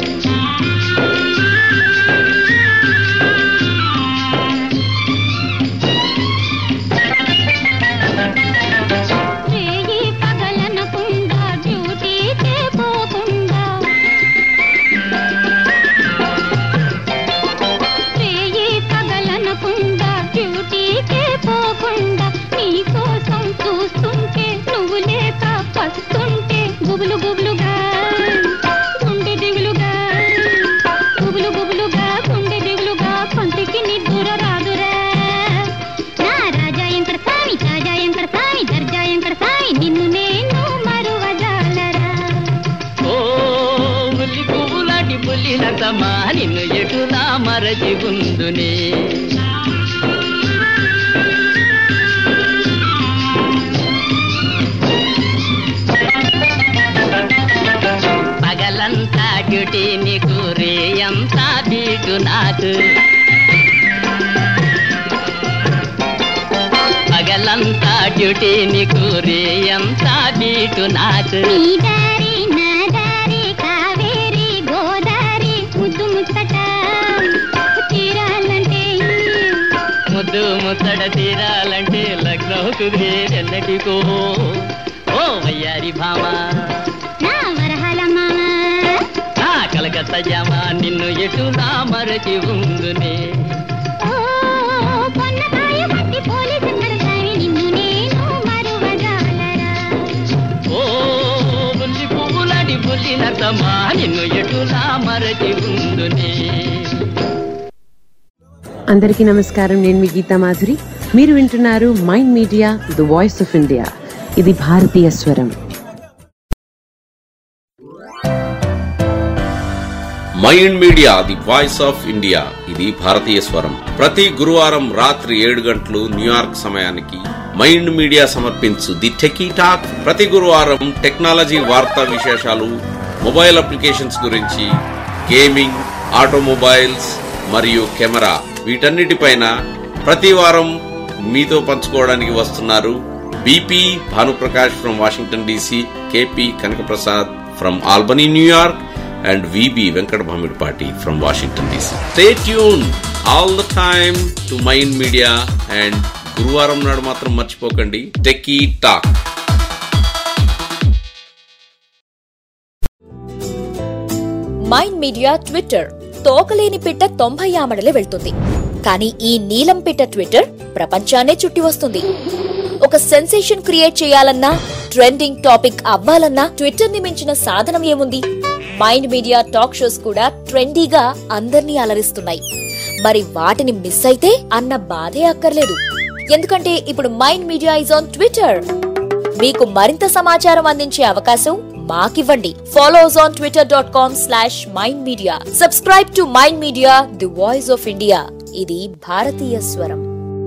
రేయి పగలనకుండా డ్యూటీకే పోకుండా రేయి పగలనకుండా డ్యూటీకే పోకుండా నీ కోసం చూస్తుంటే నువ్వు లేక పస్తుంటే గుబులు గుబులుగా గుండె దిగులుగా గుబులు గుబులుగా గుండె దిగులుగా కొంతికి నిద్దుర రాదురా నా రాజా ఎంకడ సామి తాజా ఎంకడ సామి దర్జా ఎంకడ సామి నిన్ను నేను మరువజాలరా ఓ ఉల్లి పువ్వు లాంటి పుల్లి నరసమ్మా నిన్ను ఎటులా మరచి ఉందునే పగలంతా డ్యూటీ నీకు రేయంతా బీటు నాకు పగలంతా డ్యూటీ నీకు రేయంతా బీటు నాకు నీ దారి నా దారి కావేరి గోదారి ముద్దు ముచ్చట తీరాలంటే ముద్దు ముచ్చట తీరాలంటే లగ్నం కుదిరే ఎన్నటికో ఓ వయ్యారి భామ నా వరహాల మామ నా కలకత్తా జామ నిన్ను ఎటులా మరచి ఉందునే ఓ పొన్నకాయ పట్టి పోలీసు పడతాయి నిన్ను నేను మరువజాలరా ఓ బుల్లి పువ్వులాంటి బుల్లి నర్తమా నిన్ను ఎటులా మరచి ఉందునే అందరికీ నమస్కారం నేను మీ గీతా మాధురి మీరు వింటున్నారు Mind media the voice of India ఇది భారతీయ స్వరం Mind Media the voice of India ఇది భారతీయ స్వరం ప్రతి గురువారం రాత్రి ఏడు గంటలు న్యూయార్క్ సమయానికి మైండ్ మీడియా సమర్పించు ది టెకీ టాక్ ప్రతి గురువారం టెక్నాలజీ వార్తా విశేషాలు మొబైల్ అప్లికేషన్స్ గురించి గేమింగ్ ఆటోమొబైల్స్ మరియు కెమెరా వీటన్నిటిపైన ప్రతి వారం మీతో పంచుకోవడానికి వస్తున్నారు BP Bhanuprakash from Washington DC KP Kanakaprasad from Albany New York and VB Venkat Bhamidpati from Washington DC. Stay tuned all the time to Mind Media and గురువారం నాడు మాత్రం మర్చిపోకండి techie talk Mind Media Twitter తోకలేని పిట్ట తొంభై ఆమడలే వెళ్తుంది కానీ ఈ నీలం పిట్ట ట్విట్టర్ ప్రపంచాన్నే చుట్టి వస్తుంది ఒక సెన్సేషన్ క్రియేట్ చేయాలన్నా ట్రెండింగ్ టాపిక్ అవ్వాలన్నా ట్విట్టర్ ని మించిన సాధనం ఏముంది మైండ్ మీడియా టాక్ షోస్ కూడా ట్రెండీగా అందర్నీ అలరిస్తున్నాయి మరి వాటిని మిస్ అయితే అన్న బాధే అక్కర్లేదు ఎందుకంటే ఇప్పుడు Mind Media is on Twitter మీకు మరింత సమాచారం అందించే అవకాశం మాకివ్వండి follows on Twitter dot com slash Mind Media subscribe to Mind Media the voice of India ఇది భారతీయ స్వరం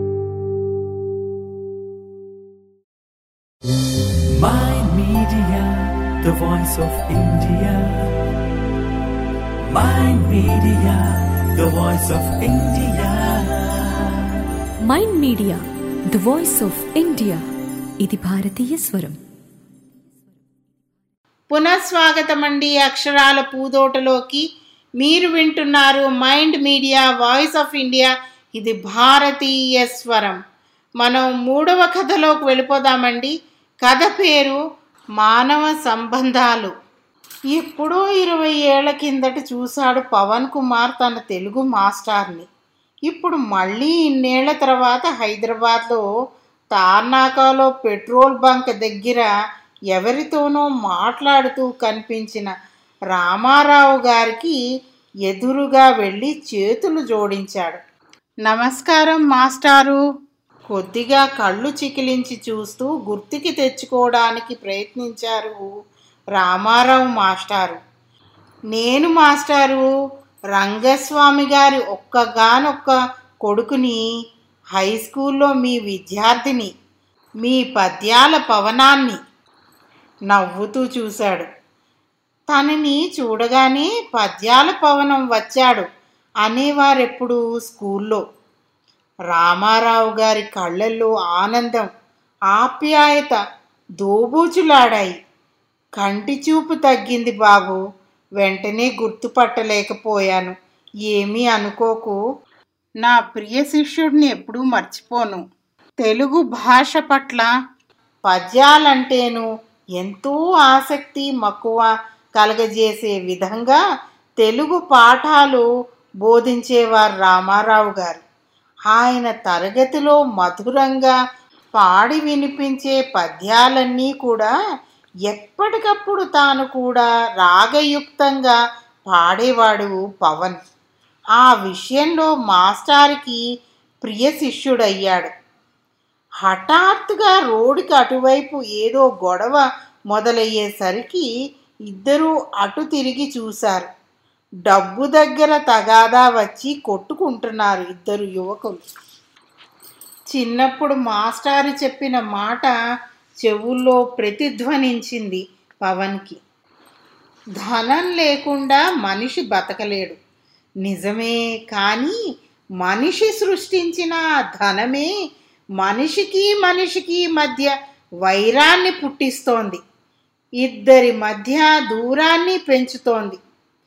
Mind Media, the voice of India. Mind Media, the voice of India. Mind media the voice of India ఇది భారతీయ స్వరం పునఃస్వాగతం అండి అక్షరాల పూదోటలోకి మీరు వింటున్నారు Mind Media voice of India ఇది భారతీయ స్వరం మనం మూడవ కథలోకి వెళ్ళిపోదామండి కథ పేరు మానవ సంబంధాలు ఎప్పుడో ఇరవై ఏళ్ల కిందట చూశాడు పవన్ కుమార్ తన తెలుగు మాస్టార్ని ఇప్పుడు మళ్ళీ ఇన్నేళ్ల తర్వాత హైదరాబాద్లో తార్నాకాలో పెట్రోల్ బంక్ దగ్గర ఎవరితోనో మాట్లాడుతూ కనిపించిన రామారావు గారికి ఎదురుగా వెళ్ళి చేతులు జోడించాడు నమస్కారం మాస్టారు కొద్దిగా కళ్ళు చికిలించి చూస్తూ గుర్తుకి తెచ్చుకోవడానికి ప్రయత్నించారు రామారావు మాస్టారు నేను మాస్టారు రంగస్వామి గారి ఒక్కగానొక్క కొడుకుని హై స్కూల్లో మీ విద్యార్థిని మీ పద్యాల పవనాన్ని నవ్వుతూ చూశాడు తనని చూడగానే పద్యాల పవనం వచ్చాడు అనేవారెప్పుడు స్కూల్లో రామారావు గారి కళ్ళల్లో ఆనందం ఆప్యాయత దోబూచులాడాయి కంటి చూపు తగ్గింది బాబు వెంటనే గుర్తుపట్టలేకపోయాను ఏమీ అనుకోకు నా ప్రియ శిష్యుడిని ఎప్పుడూ మర్చిపోను తెలుగు భాష పట్ల పద్యాలంటేను ఎంతో ఆసక్తి మక్కువ కలగజేసే విధంగా తెలుగు పాఠాలు బోధించేవారు రామారావు గారు ఆయన తరగతిలో మధురంగా పాడి వినిపించే పద్యాలన్నీ కూడా ఎప్పటికప్పుడు తాను కూడా రాగయుక్తంగా పాడేవాడు పవన్ ఆ విషయంలో మాస్టార్కి ప్రియ శిష్యుడయ్యాడు హఠాత్తుగా రోడ్డుకి అటువైపు ఏదో గొడవ మొదలయ్యేసరికి ఇద్దరూ అటు తిరిగి చూశారు డబ్బు దగ్గర తగాదా వచ్చి కొట్టుకుంటున్నారు ఇద్దరు యువకులు చిన్నప్పుడు మాస్టారు చెప్పిన మాట చెవుల్లో ప్రతిధ్వనించింది పవన్కి ధనం లేకుండా మనిషి బతకలేడు నిజమే కానీ మనిషి సృష్టించిన ఆ ధనమే మనిషికి మనిషికి మధ్య వైరాన్ని పుట్టిస్తోంది ఇద్దరి మధ్య దూరాన్ని పెంచుతోంది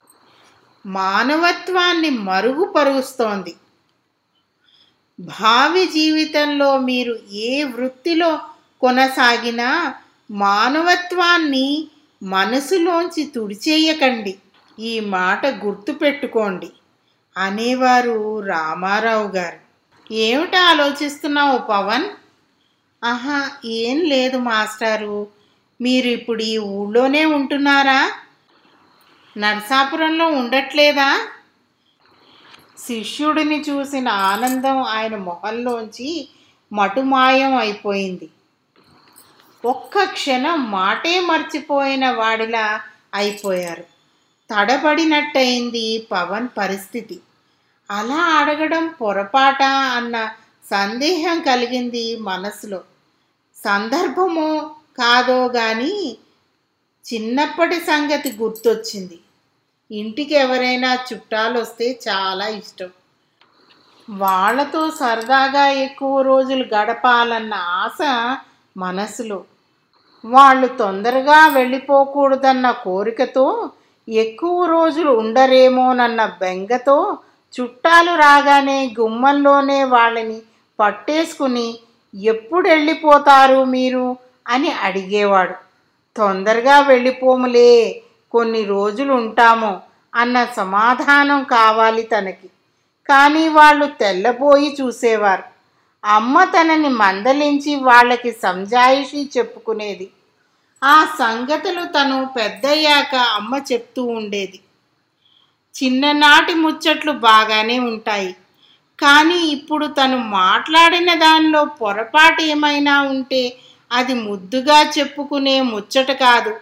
మానవత్వాన్ని మరుగుపరుస్తోంది భావి జీవితంలో మీరు ఏ వృత్తిలో కొనసాగినా మానవత్వాన్ని మనసులోంచి తుడిచేయకండి ఈ మాట గుర్తుపెట్టుకోండి అనేవారు రామారావు గారు ఏమిటి ఆలోచిస్తున్నావు పవన్ ఆహా ఏం లేదు మాస్టారు మీరు ఇప్పుడు ఈ ఊళ్ళోనే ఉంటున్నారా నరసాపురంలో ఉండట్లేదా శిష్యుడిని చూసిన ఆనందం ఆయన మొహంలోంచి మటుమాయం అయిపోయింది ఒక్క క్షణం మాటే మర్చిపోయిన వాడిలా అయిపోయారు తడబడినట్టయింది పవన్ పరిస్థితి అలా అడగడం పొరపాట అన్న సందేహం కలిగింది మనసులో సందర్భమో కాదో గాని చిన్నప్పటి సంగతి గుర్తొచ్చింది ఇంటికి ఎవరైనా చుట్టాలు వస్తే చాలా ఇష్టం వాళ్ళతో సరదాగా ఎక్కువ రోజులు గడపాలన్న ఆశ మనసులో వాళ్ళు తొందరగా వెళ్ళిపోకూడదన్న కోరికతో ఎక్కువ రోజులు ఉండరేమోనన్న బెంగతో చుట్టాలు రాగానే గుమ్మంలోనే వాళ్ళని పట్టేసుకుని ఎప్పుడు వెళ్ళిపోతారు మీరు అని అడిగేవాడు తొందరగా వెళ్ళిపోములే కొన్ని రోజులు ఉంటాము అన్న సమాధానం కావాలి తనకి కానీ వాళ్ళు తెల్లబోయి చూసేవారు అమ్మ తనని మందలించి వాళ్ళకి సంజాయిషి చెప్పుకునేది ఆ సంగతులు తను పెద్దయ్యాక అమ్మ చెప్తూ ఉండేది చిన్ననాటి ముచ్చట్లు బాగానే ఉంటాయి కానీ ఇప్పుడు తను మాట్లాడిన దానిలో పొరపాటు ఏమైనా ఉంటే అది ముద్దుగా చెప్పుకునే ముచ్చట కాదు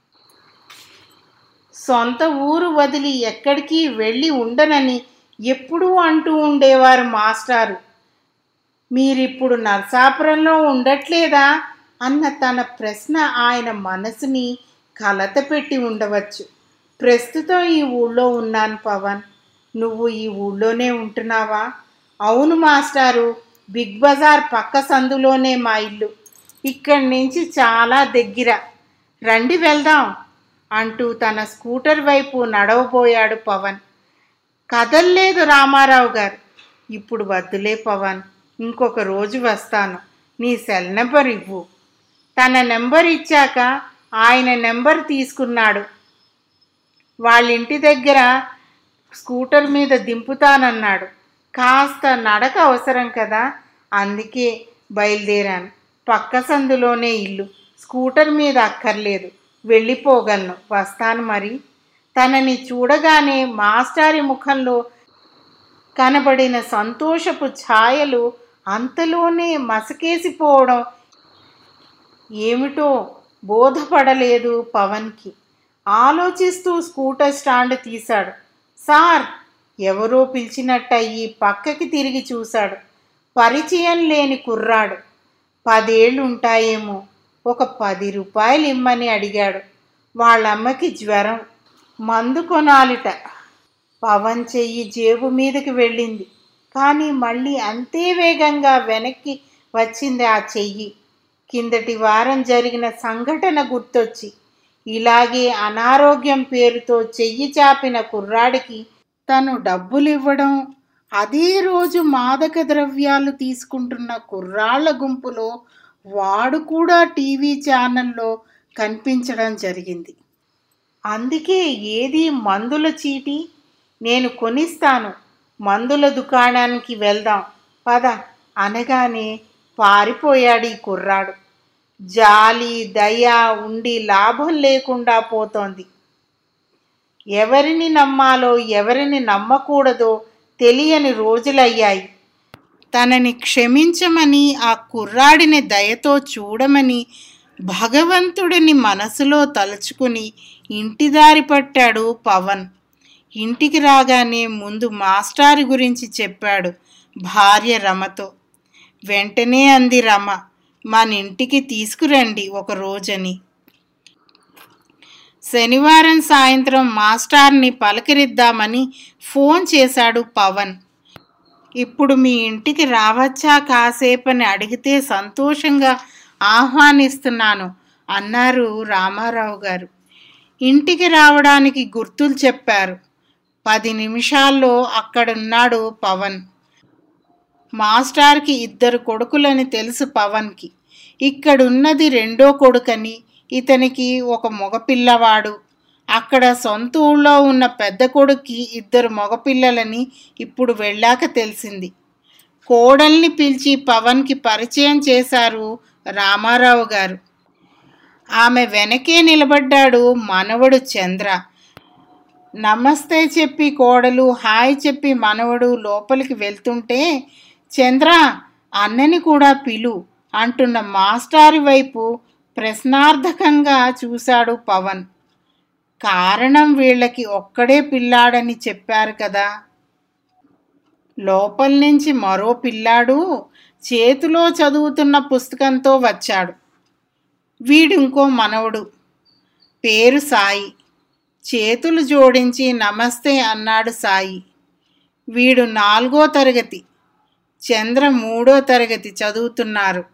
సొంత ఊరు వదిలి ఎక్కడికి వెళ్ళి ఉండనని ఎప్పుడూ అంటూ ఉండేవారు మాస్టారు మీరిప్పుడు నరసాపురంలో ఉండట్లేదా అన్న తన ప్రశ్న ఆయన మనసుని కలత పెట్టి ఉండవచ్చు ప్రస్తుతం ఈ ఊళ్ళో ఉన్నాను పవన్ నువ్వు ఈ ఊళ్ళోనే ఉంటున్నావా అవును మాస్టారు బిగ్ బజార్ పక్క సందులోనే మా ఇల్లు ఇక్కడి నుంచి చాలా దగ్గర రండి వెళ్దాం అంటూ తన స్కూటర్ వైపు నడవబోయాడు పవన్ కదల్లేదు రామారావు గారు ఇప్పుడు వద్దులే పవన్ ఇంకొక రోజు వస్తాను నీ సెల్ నెంబర్ ఇవ్వు తన నెంబర్ ఇచ్చాక ఆయన నెంబర్ తీసుకున్నాడు వాళ్ళ ఇంటి దగ్గర స్కూటర్ మీద దింపుతానన్నాడు కాస్త నడక అవసరం కదా అందుకే బయలుదేరాను పక్క సందులోనే ఇల్లు స్కూటర్ మీద అక్కర్లేదు వెళ్ళిపోగలను వస్తాను మరి తనని చూడగానే మాస్టారి ముఖంలో కనబడిన సంతోషపు ఛాయలు అంతలోనే మసకేసిపోవడం ఏమిటో బోధపడలేదు పవన్కి ఆలోచిస్తూ స్కూటర్ స్టాండ్ తీశాడు సార్ ఎవరో పిలిచినట్టయి పక్కకి తిరిగి చూశాడు పరిచయం లేని కుర్రాడు పదేళ్ళు ఉంటాయేమో ఒక పది రూపాయలు ఇమ్మని అడిగాడు వాళ్ళమ్మకి జ్వరం మందు కొనాలిట పవన్ చెయ్యి జేబు మీదకి వెళ్ళింది కానీ మళ్ళీ అంతే వేగంగా వెనక్కి వచ్చింది ఆ చెయ్యి కిందటి వారం జరిగిన సంఘటన గుర్తొచ్చి ఇలాగే అనారోగ్యం పేరుతో చెయ్యి చాపిన కుర్రాడికి తను డబ్బులు ఇవ్వడం అదే రోజు మాదక ద్రవ్యాలు తీసుకుంటున్న కుర్రాళ్ల గుంపులో వాడు కూడా టీవీ ఛానల్లో కనిపించడం జరిగింది అందుకే ఏది మందుల చీటి నేను కొనిస్తాను మందుల దుకాణానికి వెళ్దాం పద అనగానే పారిపోయాడు ఈ కుర్రాడు జాలి దయ ఉండి లాభం లేకుండా పోతోంది ఎవరిని నమ్మాలో ఎవరిని నమ్మకూడదో తెలియని రోజులయ్యాయి తనని క్షమించమని ఆ కుర్రాడిని దయతో చూడమని భగవంతుడిని మనసులో తలుచుకుని ఇంటి దారి పట్టాడు పవన్ ఇంటికి రాగానే ముందు మాస్టారు గురించి చెప్పాడు భార్య రమతో వెంటనే అంది రమ మన ఇంటికి తీసుకురండి ఒక రోజని శనివారం సాయంత్రం మాస్టార్ని పలకరిద్దామని ఫోన్ చేశాడు పవన్ ఇప్పుడు మీ ఇంటికి రావచ్చా కాసేపని అడిగితే సంతోషంగా ఆహ్వానిస్తున్నాను అన్నారు రామారావు గారు ఇంటికి రావడానికి గుర్తులు చెప్పారు పది నిమిషాల్లో అక్కడున్నాడు పవన్ మాస్టార్కి ఇద్దరు కొడుకులని తెలుసు పవన్కి ఇక్కడున్నది రెండో కొడుకని ఇతనికి ఒక మగపిల్లవాడు అక్కడ సొంత ఊళ్ళో ఉన్న పెద్ద కొడుక్కి ఇద్దరు మగపిల్లలని ఇప్పుడు వెళ్ళాక తెలిసింది కోడల్ని పిలిచి పవన్కి పరిచయం చేశారు రామారావు గారు ఆమె వెనకే నిలబడ్డాడు మనవడు చంద్ర నమస్తే చెప్పి కోడలు హాయ్ చెప్పి మనవడు లోపలికి వెళ్తుంటే చంద్ర అన్నని కూడా పిలు అంటున్న మాస్టారి వైపు ప్రశ్నార్థకంగా చూశాడు పవన్ కారణం వీళ్ళకి ఒక్కడే పిల్లాడని చెప్పారు కదా లోపల నుంచి మరో పిల్లాడు చేతిలో చదువుతున్న పుస్తకంతో వచ్చాడు వీడింకో మనవడు పేరు సాయి చేతులు జోడించి నమస్తే అన్నాడు సాయి వీడు నాలుగో తరగతి చంద్ర మూడో తరగతి చదువుతున్నారు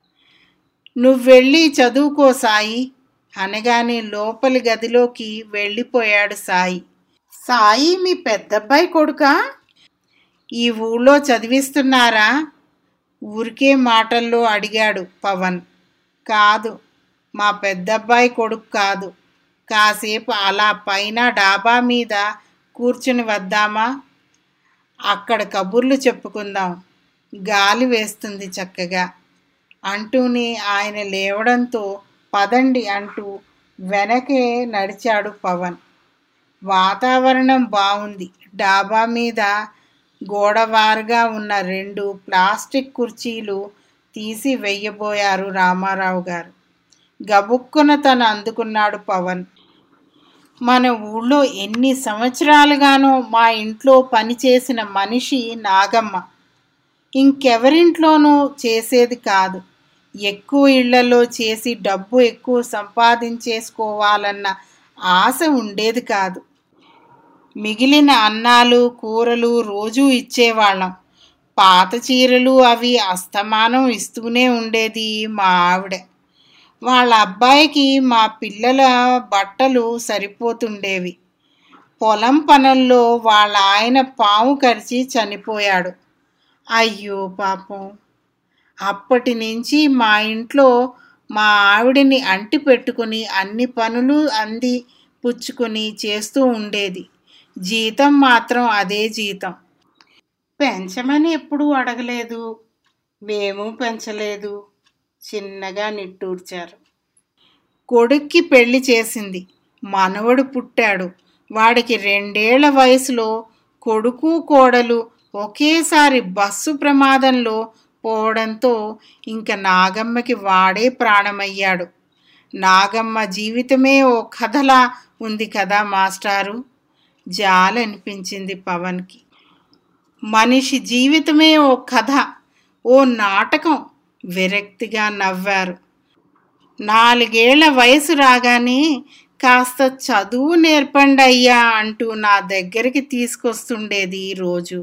నువ్వెళ్ళి చదువుకో సాయి అనగానే లోపలి గదిలోకి వెళ్ళిపోయాడు సాయి సాయి మీ పెద్దబ్బాయి కొడుకా ఈ ఊళ్ళో చదివిస్తున్నారా ఊరికే మాటల్లో అడిగాడు పవన్ కాదు మా పెద్దబ్బాయి కొడుకు కాదు కాసేపు అలా పైన డాబా మీద కూర్చుని వద్దామా అక్కడ కబుర్లు చెప్పుకుందాం గాలి వేస్తుంది చక్కగా అంటూనే ఆయన లేవడంతో పదండి అంటూ వెనకే నడిచాడు పవన్ వాతావరణం బాగుంది డాబా మీద గోడవారుగా ఉన్న రెండు ప్లాస్టిక్ కుర్చీలు తీసి వెయ్యబోయారు రామారావు గారు గబుక్కున తను అందుకున్నాడు పవన్ మన ఊళ్ళో ఎన్ని సంవత్సరాలుగానో మా ఇంట్లో పనిచేసిన మనిషి నాగమ్మ ఇంకెవరింట్లోనూ చేసేది కాదు ఎక్కువ ఇళ్లలో చేసి డబ్బు ఎక్కువ సంపాదించేసుకోవాలన్న ఆశ ఉండేది కాదు మిగిలిన అన్నాలు కూరలు రోజూ ఇచ్చేవాళ్ళం పాత చీరలు అవి అస్తమానం ఇస్తూనే ఉండేది మా ఆవిడ వాళ్ళ అబ్బాయికి మా పిల్లల బట్టలు సరిపోతుండేవి పొలం పనుల్లో వాళ్ళ ఆయన పాము కరిచి చనిపోయాడు అయ్యో పాపం అప్పటి నుంచి మా ఇంట్లో మా ఆవిడని అంటి పెట్టుకుని అన్ని పనులు అంది పుచ్చుకొని చేస్తూ ఉండేది జీతం మాత్రం అదే జీతం పెంచమని ఎప్పుడూ అడగలేదు మేము పెంచలేదు చిన్నగా నిట్టూర్చారు కొడుక్కి పెళ్లి చేసింది మనవడు పుట్టాడు వాడికి రెండేళ్ల వయసులో కొడుకు కోడలు ఒకేసారి బస్సు ప్రమాదంలో పోవడంతో ఇంక నాగమ్మకి వాడే ప్రాణమయ్యాడు నాగమ్మ జీవితమే ఓ కథలా ఉంది కదా మాస్టారు జాలనిపించింది పవన్కి మనిషి జీవితమే ఓ కథ ఓ నాటకం విరక్తిగా నవ్వారు నాలుగేళ్ల వయసు రాగానే కాస్త చదువు నేర్పండి అయ్యా అంటూ నా దగ్గరికి తీసుకొస్తుండేది రోజు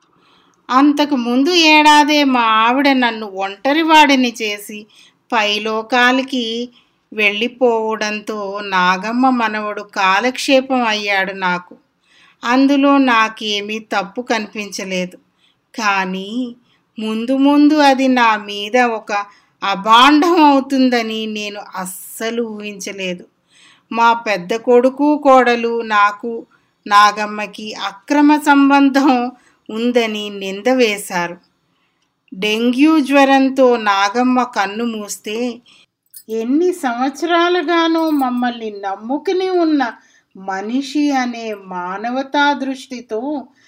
అంతకు ముందు ఏడాదే మా ఆవిడ నన్ను ఒంటరివాడిని చేసి పైలోకాలకి వెళ్ళిపోవడంతో నాగమ్మ మనవడు కాలక్షేపం అయ్యాడు నాకు అందులో నాకేమీ తప్పు కనిపించలేదు కానీ ముందు ముందు అది నా మీద ఒక అభాండం అవుతుందని నేను అస్సలు ఊహించలేదు మా పెద్ద కొడుకు కోడలు నాకు నాగమ్మకి అక్రమ సంబంధం ఉందని నింద వేశారు డెంగ్యూ జ్వరంతో నాగమ్మ కన్ను మూస్తే ఎన్ని సంవత్సరాలుగానో మమ్మల్ని నమ్ముకుని ఉన్న మనిషి అనే మానవతా దృష్టితో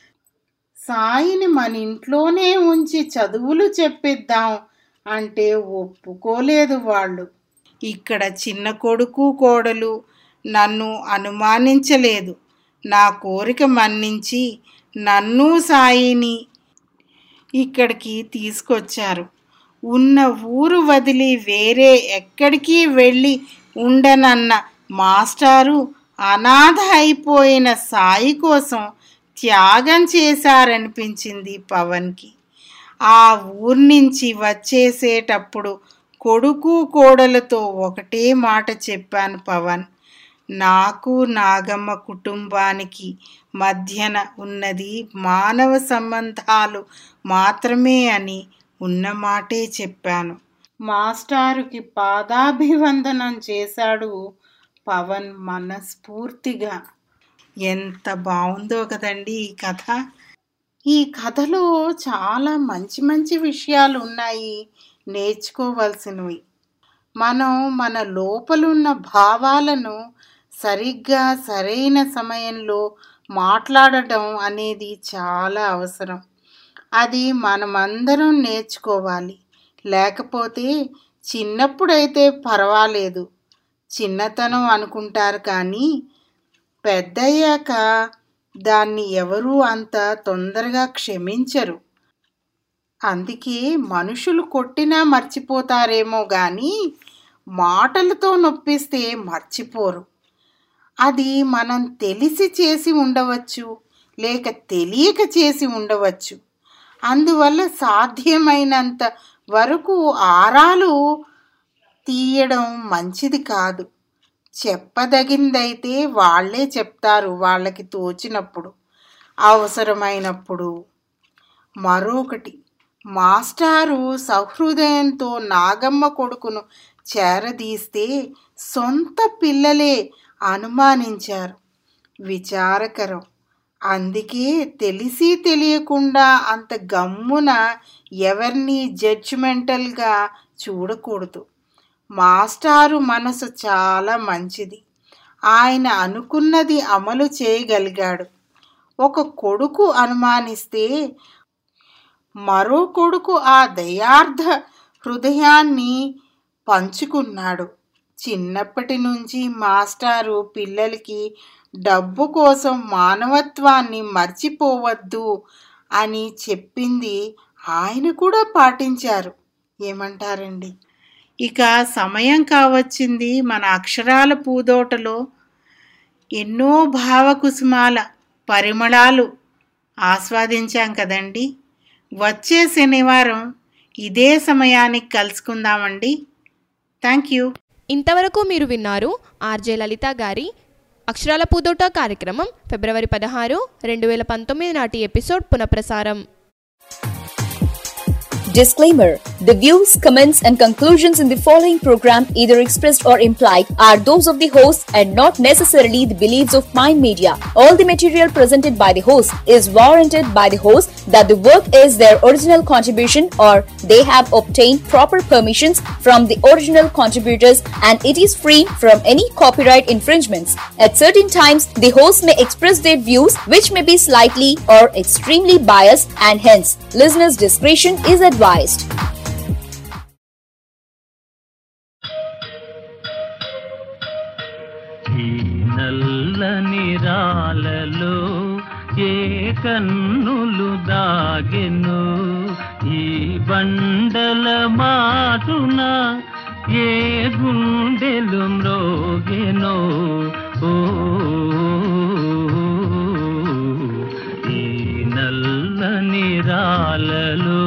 సాయిని మన ఇంట్లోనే ఉంచి చదువులు చెప్పిద్దాం అంటే ఒప్పుకోలేదు వాళ్ళు ఇక్కడ చిన్న కొడుకు కోడలు నన్ను అనుమానించలేదు నా కోరిక మన్నించి నన్ను సాయిని ఇక్కడికి తీసుకొచ్చారు ఉన్న ఊరు వదిలి వేరే ఎక్కడికి వెళ్ళి ఉండనన్న మాస్టారు అనాథ అయిపోయిన సాయి కోసం త్యాగం చేశారనిపించింది పవన్కి ఆ ఊరి నుంచి వచ్చేసేటప్పుడు కొడుకు కోడలతో ఒకటే మాట చెప్పాను పవన్ నాకు నాగమ్మ కుటుంబానికి మధ్యన ఉన్నది మానవ సంబంధాలు మాత్రమే అని ఉన్న మాటే చెప్పాను మాస్టారుకి పాదాభివందనం చేశాడు పవన్ మనస్ఫూర్తిగా ఎంత బాగుందో కదండి ఈ కథ ఈ కథలో చాలా మంచి మంచి విషయాలు ఉన్నాయి నేర్చుకోవాల్సినవి మనం మన లోపలున్న భావాలను సరిగ్గా సరైన సమయంలో మాట్లాడటం అనేది చాలా అవసరం అది మనమందరం నేర్చుకోవాలి లేకపోతే చిన్నప్పుడైతే పర్వాలేదు చిన్నతనం అనుకుంటారు కానీ పెద్దయ్యాక దాన్ని ఎవరూ అంత తొందరగా క్షమించరు అందుకే మనుషులు కొట్టినా మర్చిపోతారేమో కానీ మాటలతో నొప్పిస్తే మర్చిపోరు అది మనం తెలిసి చేసి ఉండవచ్చు లేక తెలియక చేసి ఉండవచ్చు అందువల్ల సాధ్యమైనంత వరకు ఆరాలు తీయడం మంచిది కాదు చెప్పదగిందైతే వాళ్ళే చెప్తారు వాళ్ళకి తోచినప్పుడు అవసరమైనప్పుడు మరొకటి మాస్టారు సహృదయంతో నాగమ్మ కొడుకును చేరదీస్తే సొంత పిల్లలే అనుమానించారు విచారకరం అందుకే తెలిసి తెలియకుండా అంత గమ్మున ఎవరిని జడ్జిమెంటల్గా చూడకూడదు మాస్టారు మనసు చాలా మంచిది ఆయన అనుకున్నది అమలు చేయగలిగాడు ఒక కొడుకు అనుమానిస్తే మరో కొడుకు ఆ దయార్థ హృదయాన్ని పంచుకున్నాడు చిన్నప్పటి నుంచి మాస్టారు పిల్లలకి డబ్బు కోసం మానవత్వాన్ని మర్చిపోవద్దు అని చెప్పింది ఆయన కూడా పాటించారు ఏమంటారండి ఇక సమయం కావచ్చింది మన అక్షరాల పూదోటలో ఎన్నో భావకుసుమాల పరిమళాలు ఆస్వాదించాం కదండి వచ్చే శనివారం ఇదే సమయానికి కలుసుకుందామండి థ్యాంక్ యూ ఇంతవరకు మీరు విన్నారు ఆర్జే లలిత గారి అక్షరాల పూదోట కార్యక్రమం ఫిబ్రవరి పదహారు రెండు వేల పంతొమ్మిది నాటి ఎపిసోడ్ పునఃప్రసారం Disclaimer The views, comments, and conclusions in the following program, either expressed or implied, are those of the host and not necessarily the beliefs of Mind Media. All the material presented by the host is warranted by the host that the work is their original contribution or they have obtained proper permissions from the original contributors and it is free from any copyright infringements. At certain times, the host may express their views which may be slightly or extremely biased and hence listeners' discretion is advised. ఈ నల్లని రాలలో ఏ కన్నులు దాగెను ఈ బండల మాటున ఏ గుండెలు మ్రోగెనో ఓ ఈ నల్లని రాలలో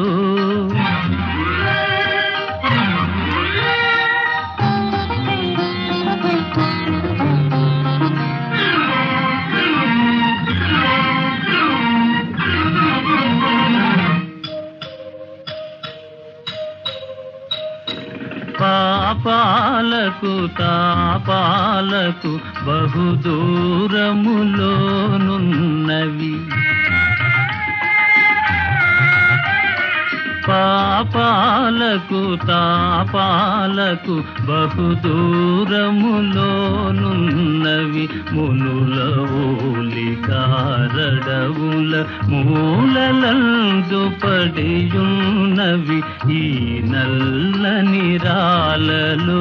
పాపాలకు తాపాలకు బహుదూరములోనున్నవి పాపాలకు తాపాలకు బహుదూరములోనున్నవి మునుల ఓలి కారడవుల మూలలందు పడియున్నవి ఈ నల్లని రాలలో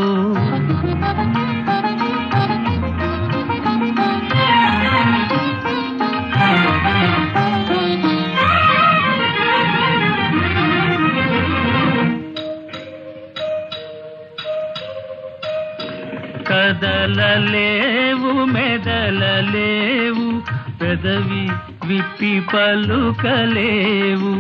కదలలేవు మెదలలేవు పెదవి విప్పి పలుకలేవు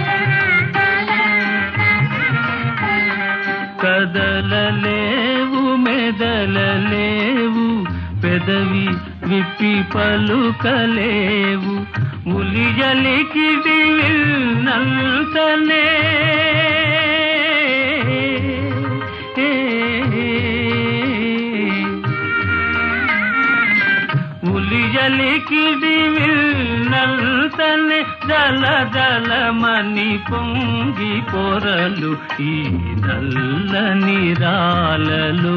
కదలలేవు మెదలలేవు పెదవి విప్పి పలుకలేవు ఉలియలికిడి విల్నంతనే ఉలియలికిడి విల్నంతనే జల జలమని పొంగి పొరలు ఈ నల్లని రాలలో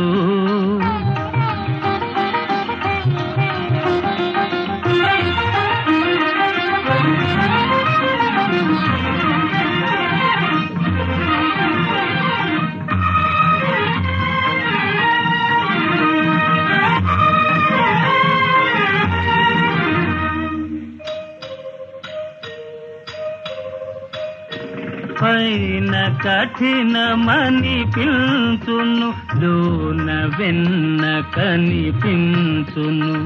పైన కఠినమని పిల్చును లోన వెన్న కనిపించును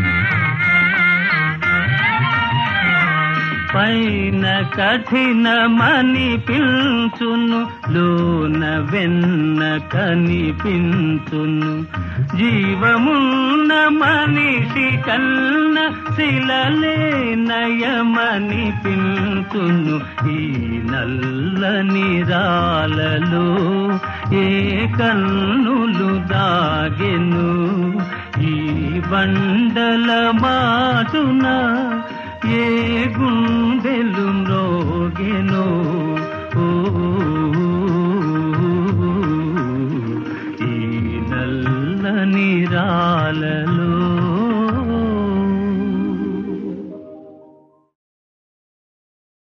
పైన కఠినమని పిల్చును లోన వెన్న కనిపించును జీవమున్న మనిషి కన్న శిలలే నయమని పిల్చును ఈ నల్లని రాలలో ఏ కన్నులు దాగెను ఈ బండల మాటున ఏ గుండెలు మ్రోగెను ఓ ఈ నల్లని రాలలో